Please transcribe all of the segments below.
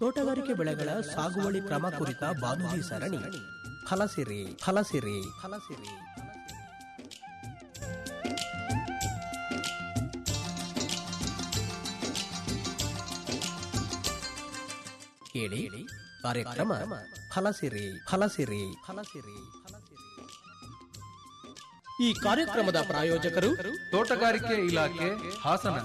ತೋಟಗಾರಿಕೆ ಬೆಳೆಗಳ ಸಾಗುವಳಿ ಕ್ರಮ ಕುರಿತ ಬಾನುಲಿ ಸರಣಿ ಫಲಸಿರಿ ಫಲಸಿರಿ ಫಲಸಿರಿ ಕೇಳಿ ಕಾರ್ಯಕ್ರಮ ಫಲಸಿರಿ ಫಲಸಿರಿ ಫಲಸಿರಿ ಫಲಸಿರಿ ಈ ಕಾರ್ಯಕ್ರಮದ ಪ್ರಾಯೋಜಕರು ತೋಟಗಾರಿಕೆ ಇಲಾಖೆ ಹಾಸನ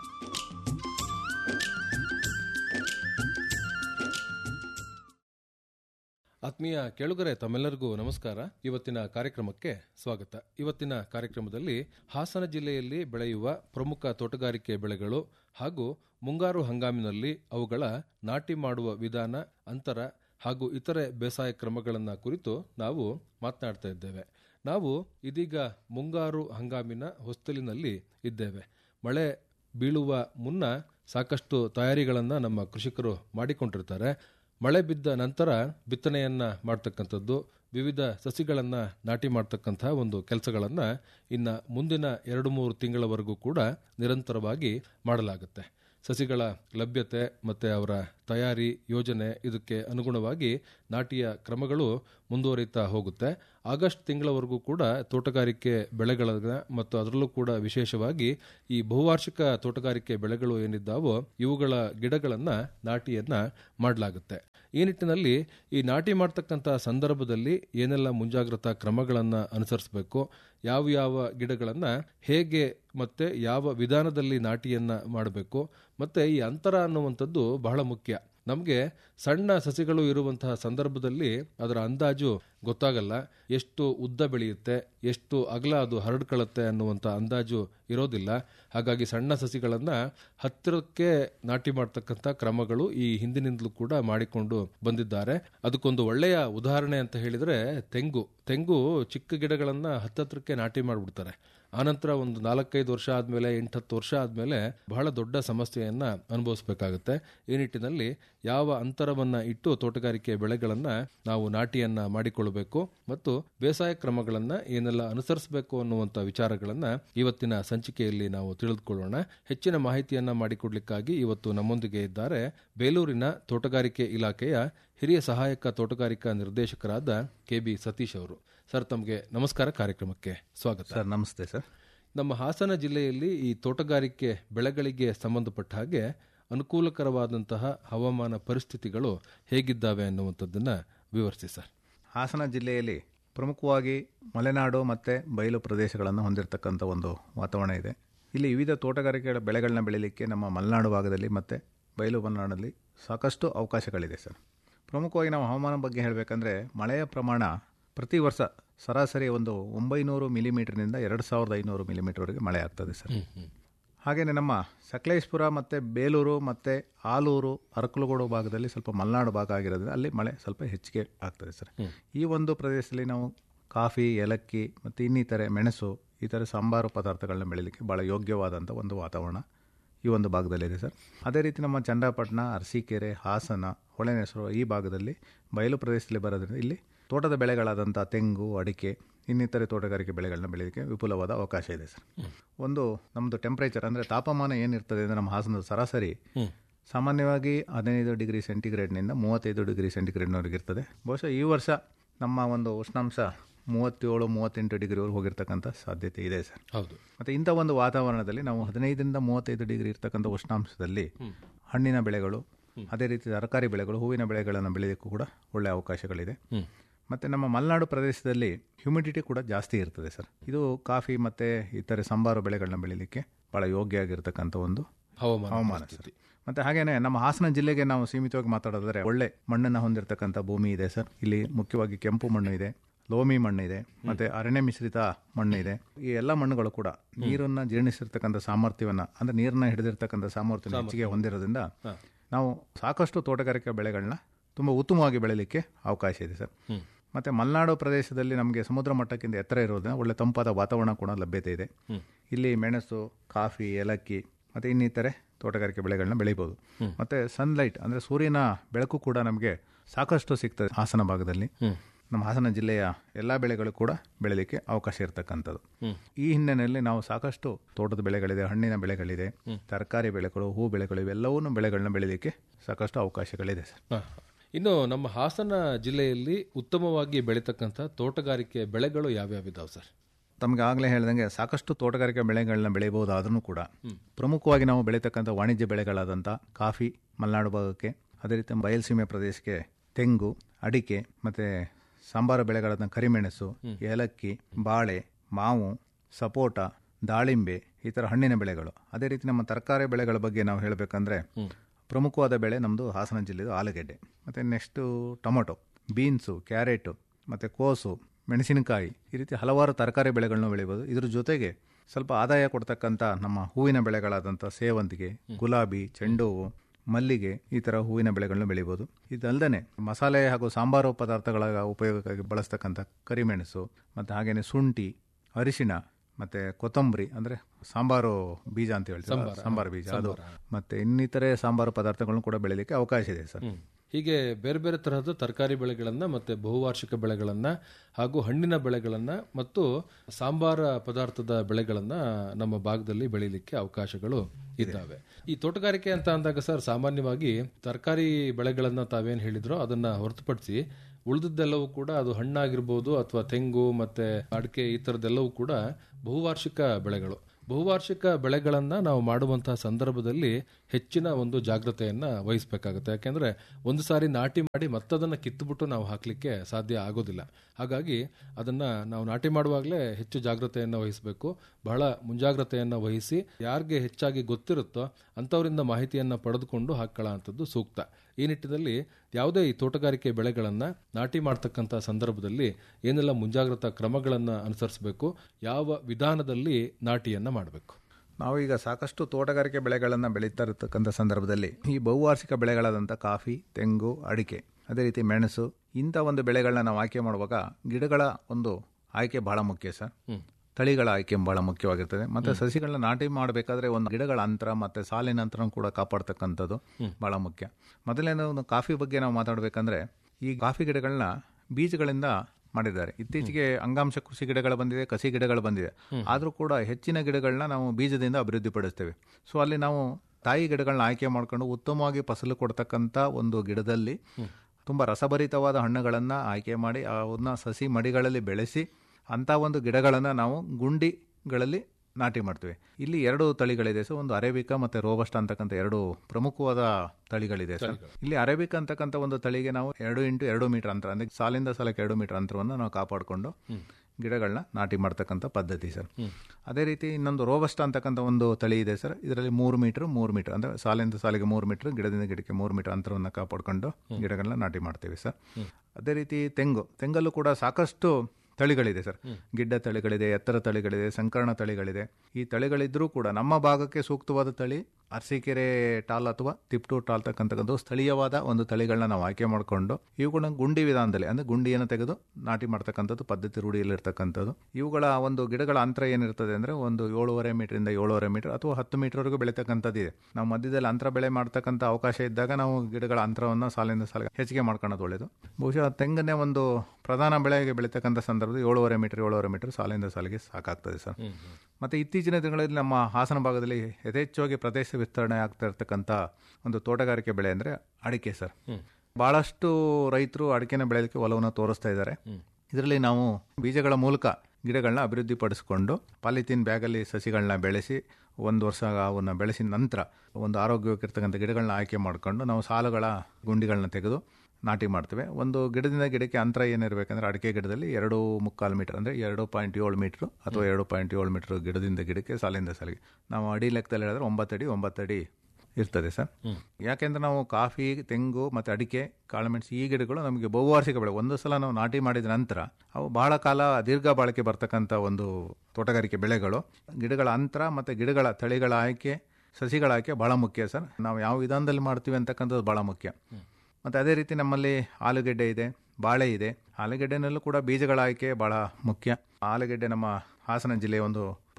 ಆತ್ಮೀಯ ಕೇಳುಗರೆ ತಮ್ಮೆಲ್ಲರಿಗೂ ನಮಸ್ಕಾರ ಇವತ್ತಿನ ಕಾರ್ಯಕ್ರಮಕ್ಕೆ ಸ್ವಾಗತ ಇವತ್ತಿನ ಕಾರ್ಯಕ್ರಮದಲ್ಲಿ ಹಾಸನ ಜಿಲ್ಲೆಯಲ್ಲಿ ಬೆಳೆಯುವ ಪ್ರಮುಖ ತೋಟಗಾರಿಕೆ ಬೆಳೆಗಳು ಹಾಗೂ ಮುಂಗಾರು ಹಂಗಾಮಿನಲ್ಲಿ ಅವುಗಳ ನಾಟಿ ಮಾಡುವ ವಿಧಾನ ಅಂತರ ಹಾಗೂ ಇತರೆ ಬೇಸಾಯ ಕ್ರಮಗಳನ್ನು ಕುರಿತು ನಾವು ಮಾತನಾಡ್ತಾ ಇದ್ದೇವೆ ನಾವು ಇದೀಗ ಮುಂಗಾರು ಹಂಗಾಮಿನ ಹೊಸ್ತಲಿನಲ್ಲಿ ಇದ್ದೇವೆ ಮಳೆ ಬೀಳುವ ಮುನ್ನ ಸಾಕಷ್ಟು ತಯಾರಿಗಳನ್ನು ನಮ್ಮ ಕೃಷಿಕರು ಮಾಡಿಕೊಂಡಿರ್ತಾರೆ ಮಳೆ ಬಿದ್ದ ನಂತರ ಬಿತ್ತನೆಯನ್ನ ಮಾಡ್ತಕ್ಕಂಥದ್ದು ವಿವಿಧ ಸಸಿಗಳನ್ನು ನಾಟಿ ಮಾಡ್ತಕ್ಕಂತಹ ಒಂದು ಕೆಲಸಗಳನ್ನು ಇನ್ನ ಮುಂದಿನ ಎರಡು ಮೂರು ತಿಂಗಳವರೆಗೂ ಕೂಡ ನಿರಂತರವಾಗಿ ಮಾಡಲಾಗುತ್ತೆ ಸಸಿಗಳ ಲಭ್ಯತೆ ಮತ್ತು ಅವರ ತಯಾರಿ ಯೋಜನೆ ಇದಕ್ಕೆ ಅನುಗುಣವಾಗಿ ನಾಟಿಯ ಕ್ರಮಗಳು ಮುಂದುವರಿತಾ ಹೋಗುತ್ತೆ ಆಗಸ್ಟ್ ತಿಂಗಳವರೆಗೂ ಕೂಡ ತೋಟಗಾರಿಕೆ ಬೆಳೆಗಳನ್ನ ಮತ್ತು ಅದರಲ್ಲೂ ಕೂಡ ವಿಶೇಷವಾಗಿ ಈ ಬಹುವಾರ್ಷಿಕ ತೋಟಗಾರಿಕೆ ಬೆಳೆಗಳು ಏನಿದ್ದಾವೋ ಇವುಗಳ ಗಿಡಗಳನ್ನ ನಾಟಿಯನ್ನ ಮಾಡಲಾಗುತ್ತೆ ಈ ನಿಟ್ಟಿನಲ್ಲಿ ಈ ನಾಟಿ ಮಾಡ್ತಕ್ಕಂಥ ಸಂದರ್ಭದಲ್ಲಿ ಏನೆಲ್ಲ ಮುಂಜಾಗ್ರತಾ ಕ್ರಮಗಳನ್ನ ಅನುಸರಿಸಬೇಕು ಯಾವ ಯಾವ ಗಿಡಗಳನ್ನ ಹೇಗೆ ಮತ್ತೆ ಯಾವ ವಿಧಾನದಲ್ಲಿ ನಾಟಿಯನ್ನ ಮಾಡಬೇಕು ಮತ್ತೆ ಈ ಅಂತರ ಅನ್ನುವಂಥದ್ದು ಬಹಳ ಮುಖ್ಯ ನಮಗೆ ಸಣ್ಣ ಸಸಿಗಳು ಇರುವಂತಹ ಸಂದರ್ಭದಲ್ಲಿ ಅದರ ಅಂದಾಜು ಗೊತ್ತಾಗಲ್ಲ ಎಷ್ಟು ಉದ್ದ ಬೆಳೆಯುತ್ತೆ ಎಷ್ಟು ಅಗಲ ಅದು ಹರಡ್ಕೊಳ್ಳುತ್ತೆ ಅನ್ನುವಂಥ ಅಂದಾಜು ಇರೋದಿಲ್ಲ ಹಾಗಾಗಿ ಸಣ್ಣ ಸಸಿಗಳನ್ನು ಹತ್ತಿರಕ್ಕೆ ನಾಟಿ ಮಾಡ್ತಕ್ಕಂಥ ಕ್ರಮಗಳು ಈ ಹಿಂದಿನಿಂದಲೂ ಕೂಡ ಮಾಡಿಕೊಂಡು ಬಂದಿದ್ದಾರೆ ಅದಕ್ಕೊಂದು ಒಳ್ಳೆಯ ಉದಾಹರಣೆ ಅಂತ ಹೇಳಿದ್ರೆ ತೆಂಗು ತೆಂಗು ಚಿಕ್ಕ ಗಿಡಗಳನ್ನ ಹತ್ತತ್ರಕ್ಕೆ ನಾಟಿ ಮಾಡಿಬಿಡ್ತಾರೆ ಆನಂತರ ಒಂದು ನಾಲ್ಕೈದು ವರ್ಷ ಆದ್ಮೇಲೆ ಎಂಟತ್ತು ವರ್ಷ ಆದ್ಮೇಲೆ ಬಹಳ ದೊಡ್ಡ ಸಮಸ್ಯೆಯನ್ನ ಅನುಭವಿಸಬೇಕಾಗುತ್ತೆ ಈ ನಿಟ್ಟಿನಲ್ಲಿ ಯಾವ ಅಂತರವನ್ನ ಇಟ್ಟು ತೋಟಗಾರಿಕೆ ಬೆಳೆಗಳನ್ನ ನಾವು ನಾಟಿಯನ್ನ ಮಾಡಿಕೊಳ್ಳಬೇಕು ಮತ್ತು ಬೇಸಾಯ ಕ್ರಮಗಳನ್ನ ಏನೆಲ್ಲ ಅನುಸರಿಸಬೇಕು ಅನ್ನುವಂತ ವಿಚಾರಗಳನ್ನ ಇವತ್ತಿನ ಸಂಚಿಕೆಯಲ್ಲಿ ನಾವು ತಿಳಿದುಕೊಳ್ಳೋಣ ಹೆಚ್ಚಿನ ಮಾಹಿತಿಯನ್ನ ಮಾಡಿಕೊಡ್ಲಿಕ್ಕಾಗಿ ಇವತ್ತು ನಮ್ಮೊಂದಿಗೆ ಇದ್ದಾರೆ ಬೇಲೂರಿನ ತೋಟಗಾರಿಕೆ ಇಲಾಖೆಯ ಹಿರಿಯ ಸಹಾಯಕ ತೋಟಗಾರಿಕಾ ನಿರ್ದೇಶಕರಾದ ಕೆ ಬಿ ಸತೀಶ್ ಅವರು ಸರ್ ತಮಗೆ ನಮಸ್ಕಾರ ಕಾರ್ಯಕ್ರಮಕ್ಕೆ ಸ್ವಾಗತ ಸರ್ ನಮಸ್ತೆ ಸರ್ ನಮ್ಮ ಹಾಸನ ಜಿಲ್ಲೆಯಲ್ಲಿ ಈ ತೋಟಗಾರಿಕೆ ಬೆಳೆಗಳಿಗೆ ಸಂಬಂಧಪಟ್ಟ ಹಾಗೆ ಅನುಕೂಲಕರವಾದಂತಹ ಹವಾಮಾನ ಪರಿಸ್ಥಿತಿಗಳು ಹೇಗಿದ್ದಾವೆ ಅನ್ನುವಂಥದ್ದನ್ನ ವಿವರಿಸಿ ಸರ್ ಹಾಸನ ಜಿಲ್ಲೆಯಲ್ಲಿ ಪ್ರಮುಖವಾಗಿ ಮಲೆನಾಡು ಮತ್ತು ಬಯಲು ಪ್ರದೇಶಗಳನ್ನು ಹೊಂದಿರತಕ್ಕಂಥ ಒಂದು ವಾತಾವರಣ ಇದೆ ಇಲ್ಲಿ ವಿವಿಧ ತೋಟಗಾರಿಕೆ ಬೆಳೆಗಳನ್ನ ಬೆಳೀಲಿಕ್ಕೆ ನಮ್ಮ ಮಲೆನಾಡು ಭಾಗದಲ್ಲಿ ಮತ್ತು ಬಯಲು ಮಲೆನಾಡಲ್ಲಿ ಸಾಕಷ್ಟು ಅವಕಾಶಗಳಿದೆ ಸರ್ ಪ್ರಮುಖವಾಗಿ ನಾವು ಹವಾಮಾನ ಬಗ್ಗೆ ಹೇಳಬೇಕಂದ್ರೆ ಮಳೆಯ ಪ್ರಮಾಣ ಪ್ರತಿ ವರ್ಷ ಸರಾಸರಿ ಒಂದು ಒಂಬೈನೂರು ಮಿಲಿಮೀಟರ್ನಿಂದ ಎರಡು ಸಾವಿರದ ಐನೂರು ಮಿಲಿಮೀಟರ್ವರೆಗೆ ಮಳೆ ಆಗ್ತದೆ ಸರ್ ಹಾಗೆಯೇ ನಮ್ಮ ಸಕಲೇಶ್ಪುರ ಮತ್ತು ಬೇಲೂರು ಮತ್ತು ಆಲೂರು ಅರಕಲಗೂಡು ಭಾಗದಲ್ಲಿ ಸ್ವಲ್ಪ ಮಲೆನಾಡು ಭಾಗ ಆಗಿರೋದ್ರಿಂದ ಅಲ್ಲಿ ಮಳೆ ಸ್ವಲ್ಪ ಹೆಚ್ಚಿಗೆ ಆಗ್ತದೆ ಸರ್ ಈ ಒಂದು ಪ್ರದೇಶದಲ್ಲಿ ನಾವು ಕಾಫಿ ಏಲಕ್ಕಿ ಮತ್ತು ಇನ್ನಿತರೆ ಮೆಣಸು ಈ ಥರ ಸಾಂಬಾರು ಪದಾರ್ಥಗಳನ್ನ ಬೆಳೀಲಿಕ್ಕೆ ಭಾಳ ಯೋಗ್ಯವಾದಂಥ ಒಂದು ವಾತಾವರಣ ಈ ಒಂದು ಭಾಗದಲ್ಲಿದೆ ಸರ್ ಅದೇ ರೀತಿ ನಮ್ಮ ಚನ್ನರಾಯಪಟ್ಟಣ ಅರಸೀಕೆರೆ ಹಾಸನ ಹೊಳೆನೆಸರು ಈ ಭಾಗದಲ್ಲಿ ಬಯಲು ಪ್ರದೇಶದಲ್ಲಿ ಬರೋದ್ರಿಂದ ಇಲ್ಲಿ ತೋಟದ ಬೆಳೆಗಳಾದಂಥ ತೆಂಗು ಅಡಿಕೆ ಇನ್ನಿತರೆ ತೋಟಗಾರಿಕೆ ಬೆಳೆಗಳನ್ನ ಬೆಳೆಯೋಕ್ಕೆ ವಿಪುಲವಾದ ಅವಕಾಶ ಇದೆ ಸರ್ ಒಂದು ನಮ್ಮದು ಟೆಂಪ್ರೇಚರ್ ಅಂದರೆ ತಾಪಮಾನ ಏನಿರ್ತದೆ ಅಂದರೆ ನಮ್ಮ ಹಾಸನದ ಸರಾಸರಿ ಸಾಮಾನ್ಯವಾಗಿ ಹದಿನೈದು ಡಿಗ್ರಿ ಸೆಂಟಿಗ್ರೇಡ್ನಿಂದ ಮೂವತ್ತೈದು ಡಿಗ್ರಿ ಸೆಂಟಿಗ್ರೇಡ್ನವರೆಗೆ ಇರ್ತದೆ ಬಹುಶಃ ಈ ವರ್ಷ ನಮ್ಮ ಒಂದು ಉಷ್ಣಾಂಶ ಮೂವತ್ತೇಳು ಮೂವತ್ತೆಂಟು ಡಿಗ್ರಿವರೆಗೆ ಹೋಗಿರ್ತಕ್ಕಂಥ ಸಾಧ್ಯತೆ ಇದೆ ಸರ್ ಹೌದು ಮತ್ತು ಇಂಥ ಒಂದು ವಾತಾವರಣದಲ್ಲಿ ನಾವು ಹದಿನೈದರಿಂದ ಮೂವತ್ತೈದು ಡಿಗ್ರಿ ಇರ್ತಕ್ಕಂಥ ಉಷ್ಣಾಂಶದಲ್ಲಿ ಹಣ್ಣಿನ ಬೆಳೆಗಳು ಅದೇ ರೀತಿ ತರಕಾರಿ ಬೆಳೆಗಳು ಹೂವಿನ ಬೆಳೆಗಳನ್ನು ಬೆಳೆಯೋಕ್ಕೂ ಕೂಡ ಒಳ್ಳೆಯ ಅವಕಾಶಗಳಿದೆ ಮತ್ತು ನಮ್ಮ ಮಲೆನಾಡು ಪ್ರದೇಶದಲ್ಲಿ ಹ್ಯುಮಿಡಿಟಿ ಕೂಡ ಜಾಸ್ತಿ ಇರ್ತದೆ ಸರ್ ಇದು ಕಾಫಿ ಮತ್ತು ಇತರೆ ಸಂಬಾರು ಬೆಳೆಗಳನ್ನ ಬೆಳೀಲಿಕ್ಕೆ ಭಾಳ ಯೋಗ್ಯ ಆಗಿರ್ತಕ್ಕಂಥ ಒಂದು ಹವಾಮಾನ ಹವಾಮಾನ ಸರ್ ಮತ್ತೆ ಹಾಗೇನೆ ನಮ್ಮ ಹಾಸನ ಜಿಲ್ಲೆಗೆ ನಾವು ಸೀಮಿತವಾಗಿ ಮಾತಾಡೋದಾದ್ರೆ ಒಳ್ಳೆ ಮಣ್ಣನ್ನು ಹೊಂದಿರತಕ್ಕಂಥ ಭೂಮಿ ಇದೆ ಸರ್ ಇಲ್ಲಿ ಮುಖ್ಯವಾಗಿ ಕೆಂಪು ಮಣ್ಣು ಇದೆ ಲೋಮಿ ಮಣ್ಣು ಇದೆ ಮತ್ತೆ ಅರಣ್ಯ ಮಿಶ್ರಿತ ಮಣ್ಣು ಇದೆ ಈ ಎಲ್ಲ ಮಣ್ಣುಗಳು ಕೂಡ ನೀರನ್ನ ಜೀರ್ಣಿಸಿರ್ತಕ್ಕಂಥ ಸಾಮರ್ಥ್ಯವನ್ನ ಅಂದ್ರೆ ನೀರನ್ನ ಹಿಡಿದಿರ್ತಕ್ಕಂಥ ಸಾಮರ್ಥ್ಯ ಹೆಚ್ಚಿಗೆ ಹೊಂದಿರೋದ್ರಿಂದ ನಾವು ಸಾಕಷ್ಟು ತೋಟಗಾರಿಕಾ ಬೆಳೆಗಳನ್ನ ತುಂಬಾ ಉತ್ತಮವಾಗಿ ಬೆಳೀಲಿಕ್ಕೆ ಅವಕಾಶ ಇದೆ ಸರ್ ಮತ್ತೆ ಮಲೆನಾಡು ಪ್ರದೇಶದಲ್ಲಿ ನಮಗೆ ಸಮುದ್ರ ಮಟ್ಟಕ್ಕಿಂತ ಎತ್ತರ ಇರೋದ್ರಿಂದ ಒಳ್ಳೆ ತಂಪಾದ ವಾತಾವರಣ ಕೂಡ ಲಭ್ಯತೆ ಇದೆ ಇಲ್ಲಿ ಮೆಣಸು ಕಾಫಿ ಏಲಕ್ಕಿ ಮತ್ತೆ ಇನ್ನಿತರೆ ತೋಟಗಾರಿಕೆ ಬೆಳೆಗಳನ್ನ ಬೆಳಿಬೋದು ಮತ್ತೆ ಸನ್ಲೈಟ್ ಅಂದ್ರೆ ಸೂರ್ಯನ ಬೆಳಕು ಕೂಡ ನಮಗೆ ಸಾಕಷ್ಟು ಸಿಗ್ತದೆ ಹಾಸನ ಭಾಗದಲ್ಲಿ ನಮ್ಮ ಹಾಸನ ಜಿಲ್ಲೆಯ ಎಲ್ಲ ಬೆಳೆಗಳು ಕೂಡ ಬೆಳೀಲಿಕ್ಕೆ ಅವಕಾಶ ಇರತಕ್ಕಂಥದ್ದು ಈ ಹಿನ್ನೆಲೆಯಲ್ಲಿ ನಾವು ಸಾಕಷ್ಟು ತೋಟದ ಬೆಳೆಗಳಿದೆ ಹಣ್ಣಿನ ಬೆಳೆಗಳಿದೆ ತರಕಾರಿ ಬೆಳೆಗಳು ಹೂ ಬೆಳೆಗಳು ಇವೆಲ್ಲವೂ ಬೆಳೆಗಳನ್ನ ಬೆಳೀಲಿಕ್ಕೆ ಸಾಕಷ್ಟು ಅವಕಾಶಗಳಿದೆ ಸರ್ ಹ. ಇನ್ನು ನಮ್ಮ ಹಾಸನ ಜಿಲ್ಲೆಯಲ್ಲಿ ಉತ್ತಮವಾಗಿ ಬೆಳೀತಕ್ಕಂಥ ತೋಟಗಾರಿಕೆ ಬೆಳೆಗಳು ಯಾವ್ಯಾವಿದಾವೆ ಸರ್ ತಮಗೆ ಆಗಲೇ ಹೇಳ್ದಂಗೆ ಸಾಕಷ್ಟು ತೋಟಗಾರಿಕೆ ಬೆಳೆಗಳನ್ನ ಬೆಳೆಯಬಹುದಾದ್ರೂ ಕೂಡ ಪ್ರಮುಖವಾಗಿ ನಾವು ಬೆಳೀತಕ್ಕಂಥ ವಾಣಿಜ್ಯ ಬೆಳೆಗಳಾದಂಥ ಕಾಫಿ ಮಲೆನಾಡು ಭಾಗಕ್ಕೆ ಅದೇ ರೀತಿ ಬಯಲುಸೀಮೆ ಪ್ರದೇಶಕ್ಕೆ ತೆಂಗು ಅಡಿಕೆ ಮತ್ತು ಸಾಂಬಾರು ಬೆಳೆಗಳಾದ ಕರಿಮೆಣಸು ಏಲಕ್ಕಿ ಬಾಳೆ ಮಾವು ಸಪೋಟ ದಾಳಿಂಬೆ ಈ ಥರ ಹಣ್ಣಿನ ಬೆಳೆಗಳು ಅದೇ ರೀತಿ ನಮ್ಮ ತರಕಾರಿ ಬೆಳೆಗಳ ಬಗ್ಗೆ ನಾವು ಹೇಳಬೇಕಂದ್ರೆ ಪ್ರಮುಖವಾದ ಬೆಳೆ ನಮ್ಮದು ಹಾಸನ ಜಿಲ್ಲೆದು ಆಲೂಗೆಡ್ಡೆ ಮತ್ತು ನೆಕ್ಸ್ಟು ಟೊಮೊಟೊ ಬೀನ್ಸು ಕ್ಯಾರೆಟು ಮತ್ತು ಕೋಸು ಮೆಣಸಿನಕಾಯಿ ಈ ರೀತಿ ಹಲವಾರು ತರಕಾರಿ ಬೆಳೆಗಳನ್ನು ಬೆಳಿಬೋದು ಇದ್ರ ಜೊತೆಗೆ ಸ್ವಲ್ಪ ಆದಾಯ ಕೊಡ್ತಕ್ಕಂಥ ನಮ್ಮ ಹೂವಿನ ಬೆಳೆಗಳಾದಂಥ ಸೇವಂತಿಗೆ ಗುಲಾಬಿ ಚೆಂಡು ಹೂವು ಮಲ್ಲಿಗೆ ಈ ಥರ ಹೂವಿನ ಬೆಳೆಗಳನ್ನು ಬೆಳಿಬೋದು ಇದಲ್ಲದೆ ಮಸಾಲೆ ಹಾಗೂ ಸಾಂಬಾರು ಪದಾರ್ಥಗಳ ಉಪಯೋಗಕ್ಕಾಗಿ ಬಳಸ್ತಕ್ಕಂಥ ಕರಿಮೆಣಸು ಮತ್ತು ಹಾಗೆಯೇ ಶುಂಠಿ ಅರಿಶಿಣ ಮತ್ತೆ ಕೊತ್ತಂಬರಿ ಅಂದ್ರೆ ಸಾಂಬಾರು ಬೀಜ ಅಂತ ಹೇಳ್ತೀವಿ ಸಾಂಬಾರು ಬೀಜ ಅದು ಮತ್ತೆ ಇನ್ನಿತರೆ ಸಾಂಬಾರು ಪದಾರ್ಥಗಳನ್ನು ಕೂಡ ಬೆಳಿಲಿಕ್ಕೆ ಅವಕಾಶ ಇದೆ ಸರ್ ಹೀಗೆ ಬೇರೆ ಬೇರೆ ತರಹದ ತರಕಾರಿ ಬೆಳೆಗಳನ್ನ ಮತ್ತೆ ಬಹುವಾರ್ಷಿಕ ಬೆಳೆಗಳನ್ನ ಹಾಗೂ ಹಣ್ಣಿನ ಬೆಳೆಗಳನ್ನ ಮತ್ತು ಸಾಂಬಾರ ಪದಾರ್ಥದ ಬೆಳೆಗಳನ್ನ ನಮ್ಮ ಭಾಗದಲ್ಲಿ ಬೆಳೀಲಿಕ್ಕೆ ಅವಕಾಶಗಳು ಇದ್ದಾವೆ ಈ ತೋಟಗಾರಿಕೆ ಅಂತ ಅಂದಾಗ ಸರ್ ಸಾಮಾನ್ಯವಾಗಿ ತರಕಾರಿ ಬೆಳೆಗಳನ್ನ ತಾವೇನ್ ಹೇಳಿದ್ರೋ ಅದನ್ನ ಹೊರತುಪಡಿಸಿ ಉಳಿದದ್ದೆಲ್ಲವೂ ಕೂಡ ಅದು ಹಣ್ಣಾಗಿರ್ಬೋದು ಅಥವಾ ತೆಂಗು ಮತ್ತೆ ಅಡಿಕೆ ಈ ಥರದ್ದೆಲ್ಲವೂ ಕೂಡ ಬಹುವಾರ್ಷಿಕ ಬೆಳೆಗಳು ಬಹುವಾರ್ಷಿಕ ಬೆಳೆಗಳನ್ನ ನಾವು ಮಾಡುವಂತಹ ಸಂದರ್ಭದಲ್ಲಿ ಹೆಚ್ಚಿನ ಒಂದು ಜಾಗ್ರತೆಯನ್ನ ವಹಿಸಬೇಕಾಗುತ್ತೆ ಯಾಕೆಂದ್ರೆ ಒಂದು ಸಾರಿ ನಾಟಿ ಮಾಡಿ ಮತ್ತದನ್ನ ಕಿತ್ತುಬಿಟ್ಟು ನಾವು ಹಾಕ್ಲಿಕ್ಕೆ ಸಾಧ್ಯ ಆಗೋದಿಲ್ಲ ಹಾಗಾಗಿ ಅದನ್ನ ನಾವು ನಾಟಿ ಮಾಡುವಾಗಲೇ ಹೆಚ್ಚು ಜಾಗ್ರತೆಯನ್ನ ವಹಿಸಬೇಕು ಬಹಳ ಮುಂಜಾಗ್ರತೆಯನ್ನ ವಹಿಸಿ ಯಾರಿಗೆ ಹೆಚ್ಚಾಗಿ ಗೊತ್ತಿರುತ್ತೋ ಅಂಥವರಿಂದ ಮಾಹಿತಿಯನ್ನ ಪಡೆದುಕೊಂಡು ಹಾಕೊಳ್ಳೋ ಅಂಥದ್ದು ಸೂಕ್ತ ಈ ನಿಟ್ಟಿನಲ್ಲಿ ಯಾವುದೇ ಈ ತೋಟಗಾರಿಕೆ ಬೆಳೆಗಳನ್ನ ನಾಟಿ ಮಾಡ್ತಕ್ಕಂಥ ಸಂದರ್ಭದಲ್ಲಿ ಏನೆಲ್ಲ ಮುಂಜಾಗ್ರತಾ ಕ್ರಮಗಳನ್ನ ಅನುಸರಿಸಬೇಕು ಯಾವ ವಿಧಾನದಲ್ಲಿ ನಾಟಿಯನ್ನ ಮಾಡಬೇಕು ನಾವೀಗ ಸಾಕಷ್ಟು ತೋಟಗಾರಿಕೆ ಬೆಳೆಗಳನ್ನು ಬೆಳೀತಾ ಇರತಕ್ಕಂಥ ಸಂದರ್ಭದಲ್ಲಿ ಈ ಬಹುವಾರ್ಷಿಕ ಬೆಳೆಗಳಾದಂಥ ಕಾಫಿ ತೆಂಗು ಅಡಿಕೆ ಅದೇ ರೀತಿ ಮೆಣಸು ಇಂಥ ಒಂದು ಬೆಳೆಗಳನ್ನ ನಾವು ಆಯ್ಕೆ ಮಾಡುವಾಗ ಗಿಡಗಳ ಒಂದು ಆಯ್ಕೆ ಬಹಳ ಮುಖ್ಯ ಸರ್ ತಳಿಗಳ ಆಯ್ಕೆ ಬಹಳ ಮುಖ್ಯವಾಗಿರ್ತದೆ ಮತ್ತೆ ಸಸಿಗಳನ್ನ ನಾಟಿ ಮಾಡಬೇಕಾದ್ರೆ ಒಂದು ಗಿಡಗಳ ಅಂತರ ಮತ್ತೆ ಸಾಲಿನ ಅಂತರ ಕೂಡ ಕಾಪಾಡ್ತಕ್ಕಂಥದ್ದು ಬಹಳ ಮುಖ್ಯ ಮೊದಲನೇ ಒಂದು ಕಾಫಿ ಬಗ್ಗೆ ನಾವು ಮಾತಾಡಬೇಕಂದ್ರೆ ಈ ಕಾಫಿ ಗಿಡಗಳನ್ನ ಬೀಜಗಳಿಂದ ಮಾಡಿದ್ದಾರೆ ಇತ್ತೀಚೆಗೆ ಅಂಗಾಂಶ ಕೃಷಿ ಗಿಡಗಳು ಬಂದಿದೆ ಕಸಿ ಗಿಡಗಳು ಬಂದಿದೆ ಆದರೂ ಕೂಡ ಹೆಚ್ಚಿನ ಗಿಡಗಳನ್ನ ನಾವು ಬೀಜದಿಂದ ಅಭಿವೃದ್ಧಿಪಡಿಸ್ತೇವೆ ಸೊ ಅಲ್ಲಿ ನಾವು ತಾಯಿ ಗಿಡಗಳನ್ನ ಆಯ್ಕೆ ಮಾಡ್ಕೊಂಡು ಉತ್ತಮವಾಗಿ ಫಸಲು ಕೊಡ್ತಕ್ಕಂಥ ಒಂದು ಗಿಡದಲ್ಲಿ ತುಂಬ ರಸಭರಿತವಾದ ಹಣ್ಣುಗಳನ್ನು ಆಯ್ಕೆ ಮಾಡಿ ಅವನ್ನ ಸಸಿ ಮಡಿಗಳಲ್ಲಿ ಬೆಳೆಸಿ ಅಂಥ ಒಂದು ಗಿಡಗಳನ್ನು ನಾವು ಗುಂಡಿಗಳಲ್ಲಿ ನಾಟಿ ಮಾಡ್ತೀವಿ ಇಲ್ಲಿ ಎರಡು ತಳಿಗಳಿದೆ ಸರ್ ಒಂದು ಅರೇಬಿಕಾ ಮತ್ತೆ ರೋಬಸ್ಟ ಅಂತಕ್ಕಂಥ ಎರಡು ಪ್ರಮುಖವಾದ ತಳಿಗಳಿದೆ ಸರ್ ಇಲ್ಲಿ ಅರೇಬಿಕಾ ಅಂತಕ್ಕಂಥ ಒಂದು ತಳಿಗೆ ನಾವು ಎರಡು ಇಂಟು ಎರಡು ಮೀಟರ್ ಅಂತರ ಅಂದ್ರೆ ಸಾಲಿಂದ ಸಾಲಕ್ಕೆ ಎರಡು ಮೀಟರ್ ಅಂತರವನ್ನು ನಾವು ಕಾಪಾಡಿಕೊಂಡು ಗಿಡಗಳನ್ನ ನಾಟಿ ಮಾಡ್ತಕ್ಕಂಥ ಪದ್ಧತಿ ಸರ್ ಅದೇ ರೀತಿ ಇನ್ನೊಂದು ರೋಬಸ್ಟ ಅಂತಕ್ಕಂಥ ಒಂದು ತಳಿ ಇದೆ ಸರ್ ಇದರಲ್ಲಿ ಮೂರು ಮೀಟರ್ ಮೂರು ಮೀಟರ್ ಅಂದ್ರೆ ಸಾಲಿಂದ ಸಾಲಿಗೆ ಮೂರು ಮೀಟರ್ ಗಿಡದಿಂದ ಗಿಡಕ್ಕೆ ಮೂರು ಮೀಟರ್ ಅಂತರವನ್ನು ಕಾಪಾಡಿಕೊಂಡು ಗಿಡಗಳನ್ನ ನಾಟಿ ಮಾಡ್ತೀವಿ ಸರ್ ಅದೇ ರೀತಿ ತೆಂಗು ತೆಂಗಲ್ಲೂ ಕೂಡ ಸಾಕಷ್ಟು ತಳಿಗಳಿದೆ ಸರ್ ಗಿಡ್ಡ ತಳಿಗಳಿದೆ ಎತ್ತರ ತಳಿಗಳಿದೆ ಸಂಕರಣ ತಳಿಗಳಿದೆ ಈ ತಳಿಗಳಿದ್ರೂ ಕೂಡ ನಮ್ಮ ಭಾಗಕ್ಕೆ ಸೂಕ್ತವಾದ ತಳಿ ಅರಸೀಕೆರೆ ಟಾಲ್ ಅಥವಾ ತಿಪ್ಟೂರ್ ಟಾಲ್ ತಕ್ಕಂಥದ್ದು ಸ್ಥಳೀಯವಾದ ಒಂದು ತಳಿಗಳನ್ನ ನಾವು ಆಯ್ಕೆ ಮಾಡಿಕೊಂಡು ಇವುಗಳನ್ನ ಗುಂಡಿ ವಿಧಾನದಲ್ಲಿ ಅಂದ್ರೆ ಗುಂಡಿಯನ್ನು ತೆಗೆದು ನಾಟಿ ಮಾಡ್ತಕ್ಕಂಥದ್ದು ಪದ್ಧತಿ ರೂಢಿಯಲ್ಲಿರ್ತಕ್ಕಂಥದ್ದು ಇವುಗಳ ಒಂದು ಗಿಡಗಳ ಅಂತರ ಏನಿರ್ತದೆ ಅಂದ್ರೆ ಒಂದು ಏಳುವರೆ ಮೀಟರಿಂದ ಏಳುವರೆ ಮೀಟರ್ ಅಥವಾ ಹತ್ತು ಮೀಟರ್ವರೆಗೂ ಬೆಳೀತಕ್ಕಂಥದ್ದು ಇದೆ ನಾವು ಮಧ್ಯದಲ್ಲಿ ಅಂತರ ಬೆಳೆ ಮಾಡ್ತಕ್ಕಂಥ ಅವಕಾಶ ಇದ್ದಾಗ ನಾವು ಗಿಡಗಳ ಅಂತರವನ್ನು ಸಾಲಿಂದ ಸಾಲಿಗೆ ಹೆಚ್ಚಿಗೆ ಮಾಡ್ಕೊಳ್ಳೋದು ಒಳ್ಳೆಯದು ಬಹುಶಃ ತೆಂಗನ್ನೇ ಒಂದು ಪ್ರಧಾನ ಬೆಳೆಗೆ ಬೆಳೀತಕ್ಕಂಥ ಸಂದರ್ಭದಲ್ಲಿ ಏಳುವರೆ ಮೀಟರ್ ಏಳುವರೆ ಮೀಟರ್ ಸಾಲಿಂದ ಸಾಲಿಗೆ ಸಾಕಾಗ್ತದೆ ಸರ್ ಮತ್ತೆ ಇತ್ತೀಚಿನ ದಿನಗಳಲ್ಲಿ ನಮ್ಮ ಹಾಸನ ಭಾಗದಲ್ಲಿ ಯಥೇಚ್ಛವಾಗಿ ಪ್ರದೇಶ ವಿಸ್ತರಣೆ ಆಗ್ತಾ ಇರತಕ್ಕಂಥ ಒಂದು ತೋಟಗಾರಿಕೆ ಬೆಳೆ ಅಂದ್ರೆ ಅಡಿಕೆ ಸರ್ ಬಹಳಷ್ಟು ರೈತರು ಅಡಿಕೆನ ಬೆಳೆಯಲಿಕ್ಕೆ ಒಲವನ್ನು ತೋರಿಸ್ತಾ ಇದ್ದಾರೆ ಇದರಲ್ಲಿ ನಾವು ಬೀಜಗಳ ಮೂಲಕ ಗಿಡಗಳನ್ನ ಅಭಿವೃದ್ಧಿಪಡಿಸಿಕೊಂಡು ಪಾಲಿಥೀನ್ ಬ್ಯಾಗಲ್ಲಿ ಸಸಿಗಳನ್ನ ಬೆಳೆಸಿ ಒಂದು ವರ್ಷ ಅವನ್ನ ಬೆಳೆಸಿದ ನಂತರ ಒಂದು ಆರೋಗ್ಯವಾಗಿರ್ತಕ್ಕಂಥ ಗಿಡಗಳನ್ನ ಆಯ್ಕೆ ಮಾಡಿಕೊಂಡು ನಾವು ಸಾಲುಗಳ ಗುಂಡಿಗಳನ್ನ ತೆಗೆದು ನಾಟಿ ಮಾಡ್ತೇವೆ ಒಂದು ಗಿಡದಿಂದ ಗಿಡಕ್ಕೆ ಅಂತರ ಏನಿರಬೇಕಂದ್ರೆ ಅಡಿಕೆ ಗಿಡದಲ್ಲಿ ಎರಡು ಮುಕ್ಕಾಲು ಮೀಟರ್ ಅಂದರೆ ಎರಡು ಪಾಯಿಂಟ್ ಏಳು ಮೀಟ್ರು ಅಥವಾ ಎರಡು ಪಾಯಿಂಟ್ ಏಳು ಮೀಟ್ರ್ ಗಿಡದಿಂದ ಗಿಡಕ್ಕೆ ಸಾಲಿಂದ ಸಾಲಿಗೆ ನಾವು ಅಡಿ ಲೆಕ್ಕದಲ್ಲಿ ಹೇಳಿದ್ರೆ ಒಂಬತ್ತಡಿ ಒಂಬತ್ತಡಿ ಇರ್ತದೆ ಸರ್ ಯಾಕೆಂದ್ರೆ ನಾವು ಕಾಫಿ ತೆಂಗು ಮತ್ತು ಅಡಿಕೆ ಕಾಳುಮೆಣಸು ಈ ಗಿಡಗಳು ನಮಗೆ ಬಹುವಾರ್ಷಿಕ ಬೆಳೆ ಒಂದು ಸಲ ನಾವು ನಾಟಿ ಮಾಡಿದ ನಂತರ ಅವು ಬಹಳ ಕಾಲ ದೀರ್ಘ ಬಾಳಿಕೆ ಬರ್ತಕ್ಕಂಥ ಒಂದು ತೋಟಗಾರಿಕೆ ಬೆಳೆಗಳು ಗಿಡಗಳ ಅಂತರ ಮತ್ತು ಗಿಡಗಳ ತಳಿಗಳ ಆಯ್ಕೆ ಸಸಿಗಳ ಆಯ್ಕೆ ಬಹಳ ಮುಖ್ಯ ಸರ್ ನಾವು ಯಾವ ವಿಧಾನದಲ್ಲಿ ಮಾಡ್ತೀವಿ ಅಂತಕ್ಕಂಥದ್ದು ಬಹಳ ಮುಖ್ಯ ಮತ್ತು ಅದೇ ರೀತಿ ನಮ್ಮಲ್ಲಿ ಆಲೂಗೆಡ್ಡೆ ಇದೆ ಬಾಳೆ ಇದೆ ಆಲೂಗೆಡ್ಡೆನಲ್ಲೂ ಕೂಡ ಬೀಜಗಳ ಆಯ್ಕೆ ಬಹಳ ಮುಖ್ಯ ಆಲೂಗೆಡ್ಡೆ ನಮ್ಮ ಹಾಸನ ಜಿಲ್ಲೆಯ ಒಂದು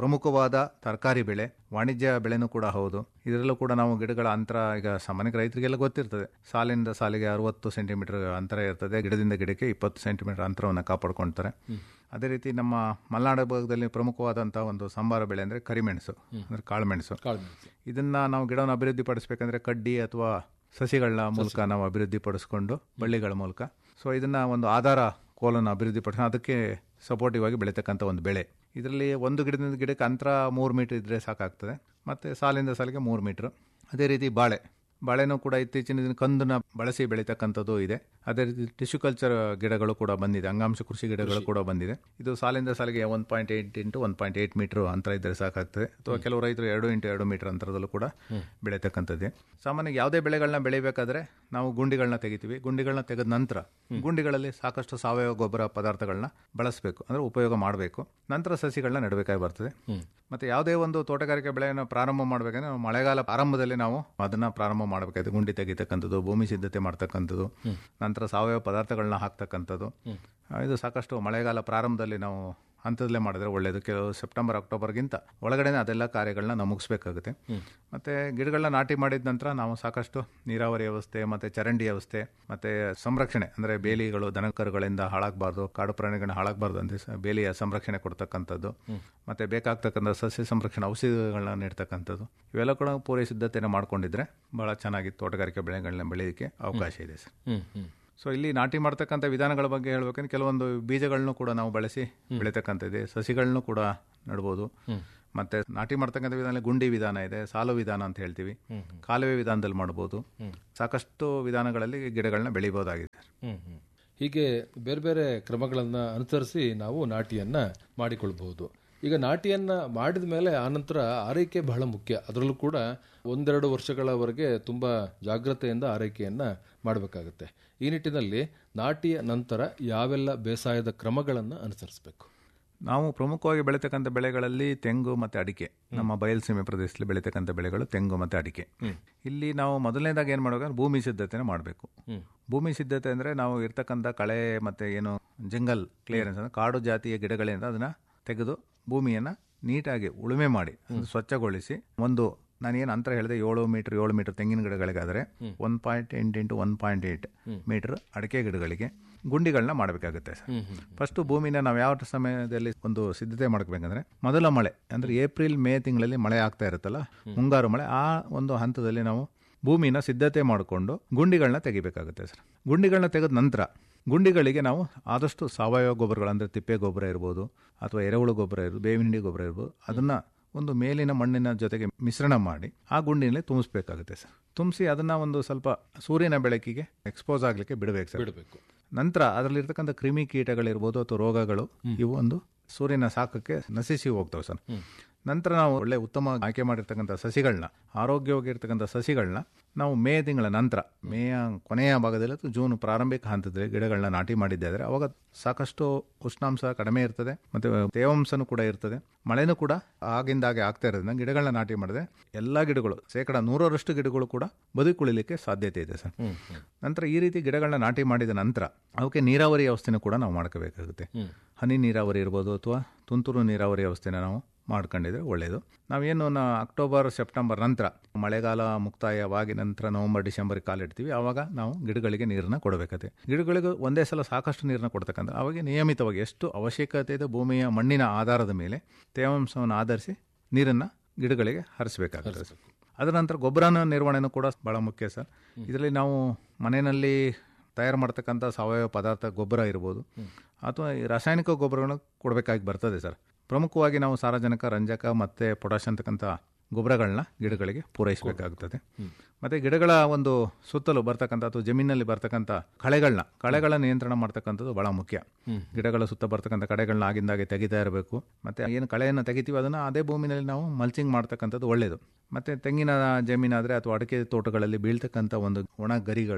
ಪ್ರಮುಖವಾದ ತರಕಾರಿ ಬೆಳೆ ವಾಣಿಜ್ಯ ಬೆಳೆನೂ ಕೂಡ ಹೌದು ಇದರಲ್ಲೂ ಕೂಡ ನಾವು ಗಿಡಗಳ ಅಂತರ ಈಗ ಸಾಮಾನ್ಯ ರೈತರಿಗೆಲ್ಲ ಗೊತ್ತಿರ್ತದೆ ಸಾಲಿನಿಂದ ಸಾಲಿಗೆ ಅರವತ್ತು ಸೆಂಟಿಮೀಟರ್ ಅಂತರ ಇರ್ತದೆ ಗಿಡದಿಂದ ಗಿಡಕ್ಕೆ ಇಪ್ಪತ್ತು ಸೆಂಟಿಮೀಟರ್ ಅಂತರವನ್ನು ಕಾಪಾಡ್ಕೊಳ್ತಾರೆ ಅದೇ ರೀತಿ ನಮ್ಮ ಮಲೆನಾಡು ಭಾಗದಲ್ಲಿ ಪ್ರಮುಖವಾದಂಥ ಒಂದು ಸಂಬಾರ ಬೆಳೆ ಅಂದರೆ ಕರಿಮೆಣಸು ಅಂದರೆ ಕಾಳುಮೆಣಸು ಕಾಳುಮೆಣಸು ಇದನ್ನ ನಾವು ಗಿಡವನ್ನು ಅಭಿವೃದ್ಧಿ ಪಡಿಸಬೇಕಂದ್ರೆ ಕಡ್ಡಿ ಅಥವಾ ಸಸಿಗಳನ್ನ ಮೂಲಕ ನಾವು ಅಭಿವೃದ್ಧಿ ಪಡಿಸ್ಕೊಂಡು ಬಳ್ಳಿಗಳ ಮೂಲಕ ಸೊ ಇದನ್ನ ಒಂದು ಆಧಾರ ಕೋಲನ್ನು ಅಭಿವೃದ್ಧಿ ಪಡಿಸ ಅದಕ್ಕೆ ಸಪೋರ್ಟಿವ್ ಆಗಿ ಬೆಳೀತಕ್ಕಂಥ ಒಂದು ಬೆಳೆ ಇದರಲ್ಲಿ ಒಂದು ಗಿಡದಿಂದ ಗಿಡಕ್ಕೆ ಅಂತರ ಮೂರು ಮೀಟರ್ ಇದ್ದರೆ ಸಾಕಾಗ್ತದೆ ಮತ್ತು ಸಾಲಿಂದ ಸಾಲಿಗೆ ಮೂರು ಮೀಟ್ರ್ ಅದೇ ರೀತಿ ಬಾಳೆ ಬಾಳೆನೂ ಕೂಡ ಇತ್ತೀಚಿನ ದಿನ ಕಂದನ್ನ ಬಳಸಿ ಬೆಳೀತಕ್ಕಂಥದ್ದು ಇದೆ ಅದೇ ರೀತಿ ಟಿಶ್ಯೂ ಕಲ್ಚರ್ ಗಿಡಗಳು ಕೂಡ ಬಂದಿದೆ ಅಂಗಾಂಶ ಕೃಷಿ ಗಿಡಗಳು ಕೂಡ ಬಂದಿದೆ ಇದು ಸಾಲಿಂದ ಸಾಲಿಗೆ one point eight into one point eight metre ಅಂತರ ಇದ್ದರೆ ಸಾಕಾಗ್ತದೆ ಅಥವಾ ಕೆಲವು ರೈತರು ಎರಡು ಇಂಟು ಎರಡು ಮೀಟರ್ ಅಂತರದಲ್ಲೂ ಕೂಡ ಬೆಳೀತಕ್ಕಂಥದ್ದೇ ಸಾಮಾನ್ಯ ಯಾವುದೇ ಬೆಳೆಗಳನ್ನ ಬೆಳಿಬೇಕಾದ್ರೆ ನಾವು ಗುಂಡಿಗಳನ್ನ ತೆಗಿತೀವಿ ಗುಂಡಿಗಳನ್ನ ತೆಗೆದ ನಂತರ ಗುಂಡಿಗಳಲ್ಲಿ ಸಾಕಷ್ಟು ಸಾವಯವ ಗೊಬ್ಬರ ಪದಾರ್ಥಗಳನ್ನ ಬಳಸಬೇಕು ಅಂದ್ರೆ ಉಪಯೋಗ ಮಾಡಬೇಕು ನಂತರ ಸಸಿಗಳನ್ನ ನೆಡಬೇಕಾಗಿ ಬರ್ತದೆ ಮತ್ತೆ ಯಾವುದೇ ಒಂದು ತೋಟಗಾರಿಕೆ ಬೆಳೆಯನ್ನು ಪ್ರಾರಂಭ ಮಾಡಬೇಕಂದ್ರೆ ನಾವು ಮಳೆಗಾಲ ಆರಂಭದಲ್ಲಿ ನಾವು ಅದನ್ನ ಪ್ರಾರಂಭ ಮಾಡಬೇಕಾಗಿದೆ ಗುಂಡಿ ತೆಗಿತಕ್ಕಂಥದ್ದು ಭೂಮಿ ಸಿದ್ಧತೆ ಮಾಡ್ತಕ್ಕಂಥದ್ದು ನಂತರ ಸಾವಯವ ಪದಾರ್ಥಗಳನ್ನ ಹಾಕ್ತಕ್ಕಂಥದ್ದು ಆ, ಇದು ಸಾಕಷ್ಟು ಮಳೆಗಾಲ ಪ್ರಾರಂಭದಲ್ಲಿ ನಾವು ಹಂತದಲ್ಲೇ ಮಾಡಿದ್ರೆ ಒಳ್ಳೆಯದು ಕೆಲವು ಸೆಪ್ಟೆಂಬರ್ ಅಕ್ಟೋಬರ್ಗಿಂತ ಒಳಗಡೆನೆ ಅದೆಲ್ಲ ಕಾರ್ಯಗಳನ್ನ ನಾವು ಮುಗಿಸ್ಬೇಕಾಗುತ್ತೆ ಮತ್ತೆ ಗಿಡಗಳನ್ನ ನಾಟಿ ಮಾಡಿದ ನಂತರ ನಾವು ಸಾಕಷ್ಟು ನೀರಾವರಿ ವ್ಯವಸ್ಥೆ ಮತ್ತೆ ಚರಂಡಿ ವ್ಯವಸ್ಥೆ ಮತ್ತೆ ಸಂರಕ್ಷಣೆ ಅಂದ್ರೆ ಬೇಲಿಗಳು ದನಕರುಗಳಿಂದ ಹಾಳಾಗಬಾರ್ದು ಕಾಡು ಪ್ರಾಣಿಗಳನ್ನ ಹಾಳಾಗಬಾರ್ದು ಅಂತ ಸ- ಬೇಲಿಯ ಸಂರಕ್ಷಣೆ ಕೊಡ್ತಕ್ಕಂಥದ್ದು ಮತ್ತೆ ಬೇಕಾಗ್ತಕ್ಕಂಥ ಸಸ್ಯ ಸಂರಕ್ಷಣೆ ಔಷಧಿಗಳನ್ನ ನೀಡ್ತಕ್ಕಂಥದ್ದು ಇವೆಲ್ಲ ಕೂಡ ಪೂರೈ ಸಿದ್ಧತೆಯನ್ನು ಮಾಡ್ಕೊಂಡಿದ್ರೆ ಬಹಳ ಚೆನ್ನಾಗಿ ತೋಟಗಾರಿಕೆ ಬೆಳೆಗಳನ್ನ ಬೆಳೆಯೋದಕ್ಕೆ ಅವಕಾಶ ಇದೆ ಸರ್ ಹ್ಮ್ ಹ್ಮ್ ಸೊ ಇಲ್ಲಿ ನಾಟಿ ಮಾಡ್ತಕ್ಕಂಥ ವಿಧಾನಗಳ ಬಗ್ಗೆ ಹೇಳ್ಬೇಕಂದ್ರೆ ಕೆಲವೊಂದು ಬೀಜಗಳನ್ನು ಕೂಡ ನಾವು ಬಳಸಿ ಬೆಳೀತಕ್ಕಂಥ ಇದೆ ಸಸಿಗಳನ್ನು ಕೂಡ ನಡ್ಬೋದು ಮತ್ತೆ ನಾಟಿ ಮಾಡ್ತಕ್ಕಂಥ ವಿಧಾನ ಗುಂಡಿ ವಿಧಾನ ಇದೆ ಸಾಲು ವಿಧಾನ ಅಂತ ಹೇಳ್ತೀವಿ ಕಾಲುವೆ ವಿಧಾನದಲ್ಲಿ ಮಾಡ್ಬೋದು ಸಾಕಷ್ಟು ವಿಧಾನಗಳಲ್ಲಿ ಗಿಡಗಳನ್ನ ಬೆಳಿಬೋದಾಗಿದೆ ಹ್ಮ್ ಹ್ಮ್. ಹೀಗೆ ಬೇರೆ ಬೇರೆ ಕ್ರಮಗಳನ್ನ ಅನುಸರಿಸಿ ನಾವು ನಾಟಿಯನ್ನ ಮಾಡಿಕೊಳ್ಬಹುದು ಈಗ ನಾಟಿಯನ್ನ ಮಾಡಿದ ಮೇಲೆ ಆನಂತರ ಆರೈಕೆ ಬಹಳ ಮುಖ್ಯ ಅದರಲ್ಲೂ ಕೂಡ ಒಂದೆರಡು ವರ್ಷಗಳವರೆಗೆ ತುಂಬಾ ಜಾಗ್ರತೆಯಿಂದ ಆರೈಕೆಯನ್ನ ಮಾಡಬೇಕಾಗುತ್ತೆ ಈ ನಿಟ್ಟಿನಲ್ಲಿ ನಾಟಿಯ ನಂತರ ಯಾವೆಲ್ಲ ಬೇಸಾಯದ ಕ್ರಮಗಳನ್ನು ಅನುಸರಿಸಬೇಕು ನಾವು ಪ್ರಮುಖವಾಗಿ ಬೆಳೀತಕ್ಕಂಥ ಬೆಳೆಗಳಲ್ಲಿ ತೆಂಗು ಮತ್ತೆ ಅಡಿಕೆ ನಮ್ಮ ಬಯಲುಸೀಮೆ ಪ್ರದೇಶದಲ್ಲಿ ಬೆಳೀತಕ್ಕಂಥ ಬೆಳೆಗಳು ತೆಂಗು ಮತ್ತೆ ಅಡಿಕೆ ಇಲ್ಲಿ ನಾವು ಮೊದಲನೇದಾಗಿ ಏನು ಮಾಡಬೇಕಂದ್ರೆ ಭೂಮಿ ಸಿದ್ಧತೆನ ಮಾಡಬೇಕು ಭೂಮಿ ಸಿದ್ಧತೆ ಅಂದರೆ ನಾವು ಇರ್ತಕ್ಕಂಥ ಕಳೆ ಮತ್ತೆ ಏನು ಜಂಗಲ್ ಕ್ಲಿಯರೆನ್ಸ್ ಅಂದ್ರೆ ಕಾಡು ಜಾತಿಯ ಗಿಡಗಳಿಂದ ಅದನ್ನ ತೆಗೆದು ಭೂಮಿಯನ್ನ ನೀಟಾಗಿ ಉಳುಮೆ ಮಾಡಿ ಅದನ್ನ ಸ್ವಚ್ಛಗೊಳಿಸಿ ಒಂದು ನಾನು ಏನು ಅಂತರ ಹೇಳಿದೆ ಏಳು ಮೀಟರ್ ಏಳು ಮೀಟರ್ ತೆಂಗಿನ ಗಿಡಗಳಿಗಾದರೆ ಒನ್ ಪಾಯಿಂಟ್ ಎಂಟು into one point eight metre ಅಡಿಕೆ ಗಿಡಗಳಿಗೆ ಗುಂಡಿಗಳನ್ನ ಮಾಡಬೇಕಾಗುತ್ತೆ ಸರ್ ಫಸ್ಟ್ ಭೂಮಿನ ನಾವು ಯಾವ ಸಮಯದಲ್ಲಿ ಒಂದು ಸಿದ್ಧತೆ ಮಾಡ್ಕೋಬೇಕಂದ್ರೆ ಮೊದಲ ಮಳೆ ಅಂದ್ರೆ ಏಪ್ರಿಲ್ ಮೇ ತಿಂಗಳಲ್ಲಿ ಮಳೆ ಆಗ್ತಾ ಇರುತ್ತಲ್ಲ ಮುಂಗಾರು ಮಳೆ ಆ ಒಂದು ಹಂತದಲ್ಲಿ ನಾವು ಭೂಮಿನ ಸಿದ್ಧತೆ ಮಾಡಿಕೊಂಡು ಗುಂಡಿಗಳನ್ನ ತೆಗಿಬೇಕಾಗುತ್ತೆ ಸರ್ ಗುಂಡಿಗಳನ್ನ ತೆಗೆದ ನಂತರ ಗುಂಡಿಗಳಿಗೆ ನಾವು ಆದಷ್ಟು ಸಾವಯವ ಗೊಬ್ಬರಗಳು ಅಂದರೆ ತಿಪ್ಪೆ ಗೊಬ್ಬರ ಇರ್ಬೋದು ಅಥವಾ ಎರೆಹುಳು ಗೊಬ್ಬರ ಇರ್ಬೋದು ಬೇವಿನ ಹಿಂಡಿ ಗೊಬ್ಬರ ಇರ್ಬೋದು ಅದನ್ನ ಒಂದು ಮೇಲಿನ ಮಣ್ಣಿನ ಜೊತೆಗೆ ಮಿಶ್ರಣ ಮಾಡಿ ಆ ಗುಂಡಿನಲ್ಲಿ ತುಂಬಿಸ್ಬೇಕಾಗುತ್ತೆ ಸರ್ ತುಂಬಿಸಿ ಅದನ್ನ ಒಂದು ಸ್ವಲ್ಪ ಸೂರ್ಯನ ಬೆಳಕಿಗೆ ಎಕ್ಸ್ಪೋಸ್ ಆಗ್ಲಿಕ್ಕೆ ಬಿಡಬೇಕು ಸರ್ ಬಿಡಬೇಕು ನಂತರ ಅದರಲ್ಲಿರ್ತಕ್ಕಂಥ ಕ್ರಿಮಿ ಕೀಟಗಳಿರ್ಬೋದು ಅಥವಾ ರೋಗಗಳು ಇವು ಒಂದು ಸೂರ್ಯನ ಸಾಕಕ್ಕೆ ನಶಿಸಿ ಹೋಗ್ತವೆ ಸರ್ ನಂತರ ನಾವು ಒಳ್ಳೆ ಉತ್ತಮ ಆಯ್ಕೆ ಮಾಡಿರ್ತಕ್ಕಂಥ ಸಸಿಗಳನ್ನ ಆರೋಗ್ಯವಾಗಿರ್ತಕ್ಕಂಥ ಸಸಿಗಳನ್ನ ನಾವು ಮೇ ತಿಂಗಳ ನಂತರ ಮೇಯ ಕೊನೆಯ ಭಾಗದಲ್ಲಿ ಅಥವಾ ಜೂನ್ ಪ್ರಾರಂಭಿಕ ಹಂತದಲ್ಲಿ ಗಿಡಗಳನ್ನ ನಾಟಿ ಮಾಡಿದ್ದಾದ್ರೆ ಅವಾಗ ಸಾಕಷ್ಟು ಉಷ್ಣಾಂಶ ಕಡಿಮೆ ಇರ್ತದೆ ಮತ್ತೆ ತೇವಾಂಶನೂ ಕೂಡ ಇರ್ತದೆ ಮಳೆನೂ ಕೂಡ ಆಗಿಂದಾಗೆ ಆಗ್ತಾ ಇರೋದ್ರಿಂದ ಗಿಡಗಳನ್ನ ನಾಟಿ ಮಾಡಿದ್ರೆ ಎಲ್ಲಾ ಗಿಡಗಳು ಶೇಕಡ ನೂರರಷ್ಟು ಗಿಡಗಳು ಕೂಡ ಬದುಕುಳಿಲಿಕ್ಕೆ ಸಾಧ್ಯತೆ ಇದೆ ಸರ್ ನಂತರ ಈ ರೀತಿ ಗಿಡಗಳನ್ನ ನಾಟಿ ಮಾಡಿದ ನಂತರ ಅವಕ್ಕೆ ನೀರಾವರಿ ವ್ಯವಸ್ಥೆನೂ ಕೂಡ ನಾವು ಮಾಡ್ಕೋಬೇಕಾಗುತ್ತೆ ಹನಿ ನೀರಾವರಿ ಇರ್ಬೋದು ಅಥವಾ ತುಂತುರು ನೀರಾವರಿ ವ್ಯವಸ್ಥೆನ ನಾವು ಮಾಡ್ಕೊಂಡಿದ್ರೆ ಒಳ್ಳೆಯದು ನಾವೇನು ನಾ ಅಕ್ಟೋಬರ್ ಸೆಪ್ಟೆಂಬರ್ ನಂತರ ಮಳೆಗಾಲ ಮುಕ್ತಾಯವಾಗಿ ನಂತರ ನವೆಂಬರ್ ಡಿಸೆಂಬರ್ ಕಾಲಿಡ್ತೀವಿ ಆವಾಗ ನಾವು ಗಿಡಗಳಿಗೆ ನೀರನ್ನ ಕೊಡಬೇಕಾಗುತ್ತೆ ಗಿಡಗಳಿಗೆ ಒಂದೇ ಸಲ ಸಾಕಷ್ಟು ನೀರನ್ನ ಕೊಡ್ತಕ್ಕಂಥ ಅವಾಗ ನಿಯಮಿತವಾಗಿ ಎಷ್ಟು ಅವಶ್ಯಕತೆ ಇದೆ ಭೂಮಿಯ ಮಣ್ಣಿನ ಆಧಾರದ ಮೇಲೆ ತೇವಾಂಶವನ್ನು ಆಧರಿಸಿ ನೀರನ್ನು ಗಿಡಗಳಿಗೆ ಹರಿಸಬೇಕಾಗುತ್ತೆ ಅದರ ನಂತರ ಗೊಬ್ಬರನ ನಿರ್ವಹಣೆನೂ ಕೂಡ ಬಹಳ ಮುಖ್ಯ ಸರ್ ಇದರಲ್ಲಿ ನಾವು ಮನೆಯಲ್ಲಿ ತಯಾರು ಮಾಡ್ತಕ್ಕಂಥ ಸಾವಯವ ಪದಾರ್ಥ ಗೊಬ್ಬರ ಇರ್ಬೋದು ಅಥವಾ ಈ ರಾಸಾಯನಿಕ ಗೊಬ್ಬರಗಳನ್ನು ಕೊಡಬೇಕಾಗಿ ಬರ್ತದೆ ಸರ್ ಪ್ರಮುಖವಾಗಿ ನಾವು ಸಾರಜನಕ ರಂಜಕ ಮತ್ತು ಪೊಟ್ಯಾಶ್ ಅಂತಕ್ಕಂಥ ಗೊಬ್ಬರಗಳನ್ನ ಗಿಡಗಳಿಗೆ ಪೂರೈಸಬೇಕಾಗುತ್ತದೆ ಮತ್ತು ಗಿಡಗಳ ಒಂದು ಸುತ್ತಲೂ ಬರ್ತಕ್ಕಂಥ ಅಥವಾ ಜಮೀನಲ್ಲಿ ಬರ್ತಕ್ಕಂಥ ಕಳೆಗಳನ್ನ ಕಳೆಗಳ ನಿಯಂತ್ರಣ ಮಾಡ್ತಕ್ಕಂಥದ್ದು ಬಹಳ ಮುಖ್ಯ ಗಿಡಗಳ ಸುತ್ತ ಬರ್ತಕ್ಕಂಥ ಕಳೆಗಳನ್ನ ಆಗಿಂದಾಗೆ ತೆಗಿತಾ ಇರಬೇಕು ಮತ್ತು ಏನು ಕಳೆಯನ್ನು ತೆಗಿತೀವಿ ಅದನ್ನು ಅದೇ ಭೂಮಿನಲ್ಲಿ ನಾವು ಮಲ್ಚಿಂಗ್ ಮಾಡ್ತಕ್ಕಂಥದ್ದು ಒಳ್ಳೆಯದು ಮತ್ತು ತೆಂಗಿನ ಜಮೀನಾದರೆ ಅಥವಾ ಅಡಿಕೆ ತೋಟಗಳಲ್ಲಿ ಬೀಳ್ತಕ್ಕಂಥ ಒಂದು ಒಣ ಗರಿಗಳು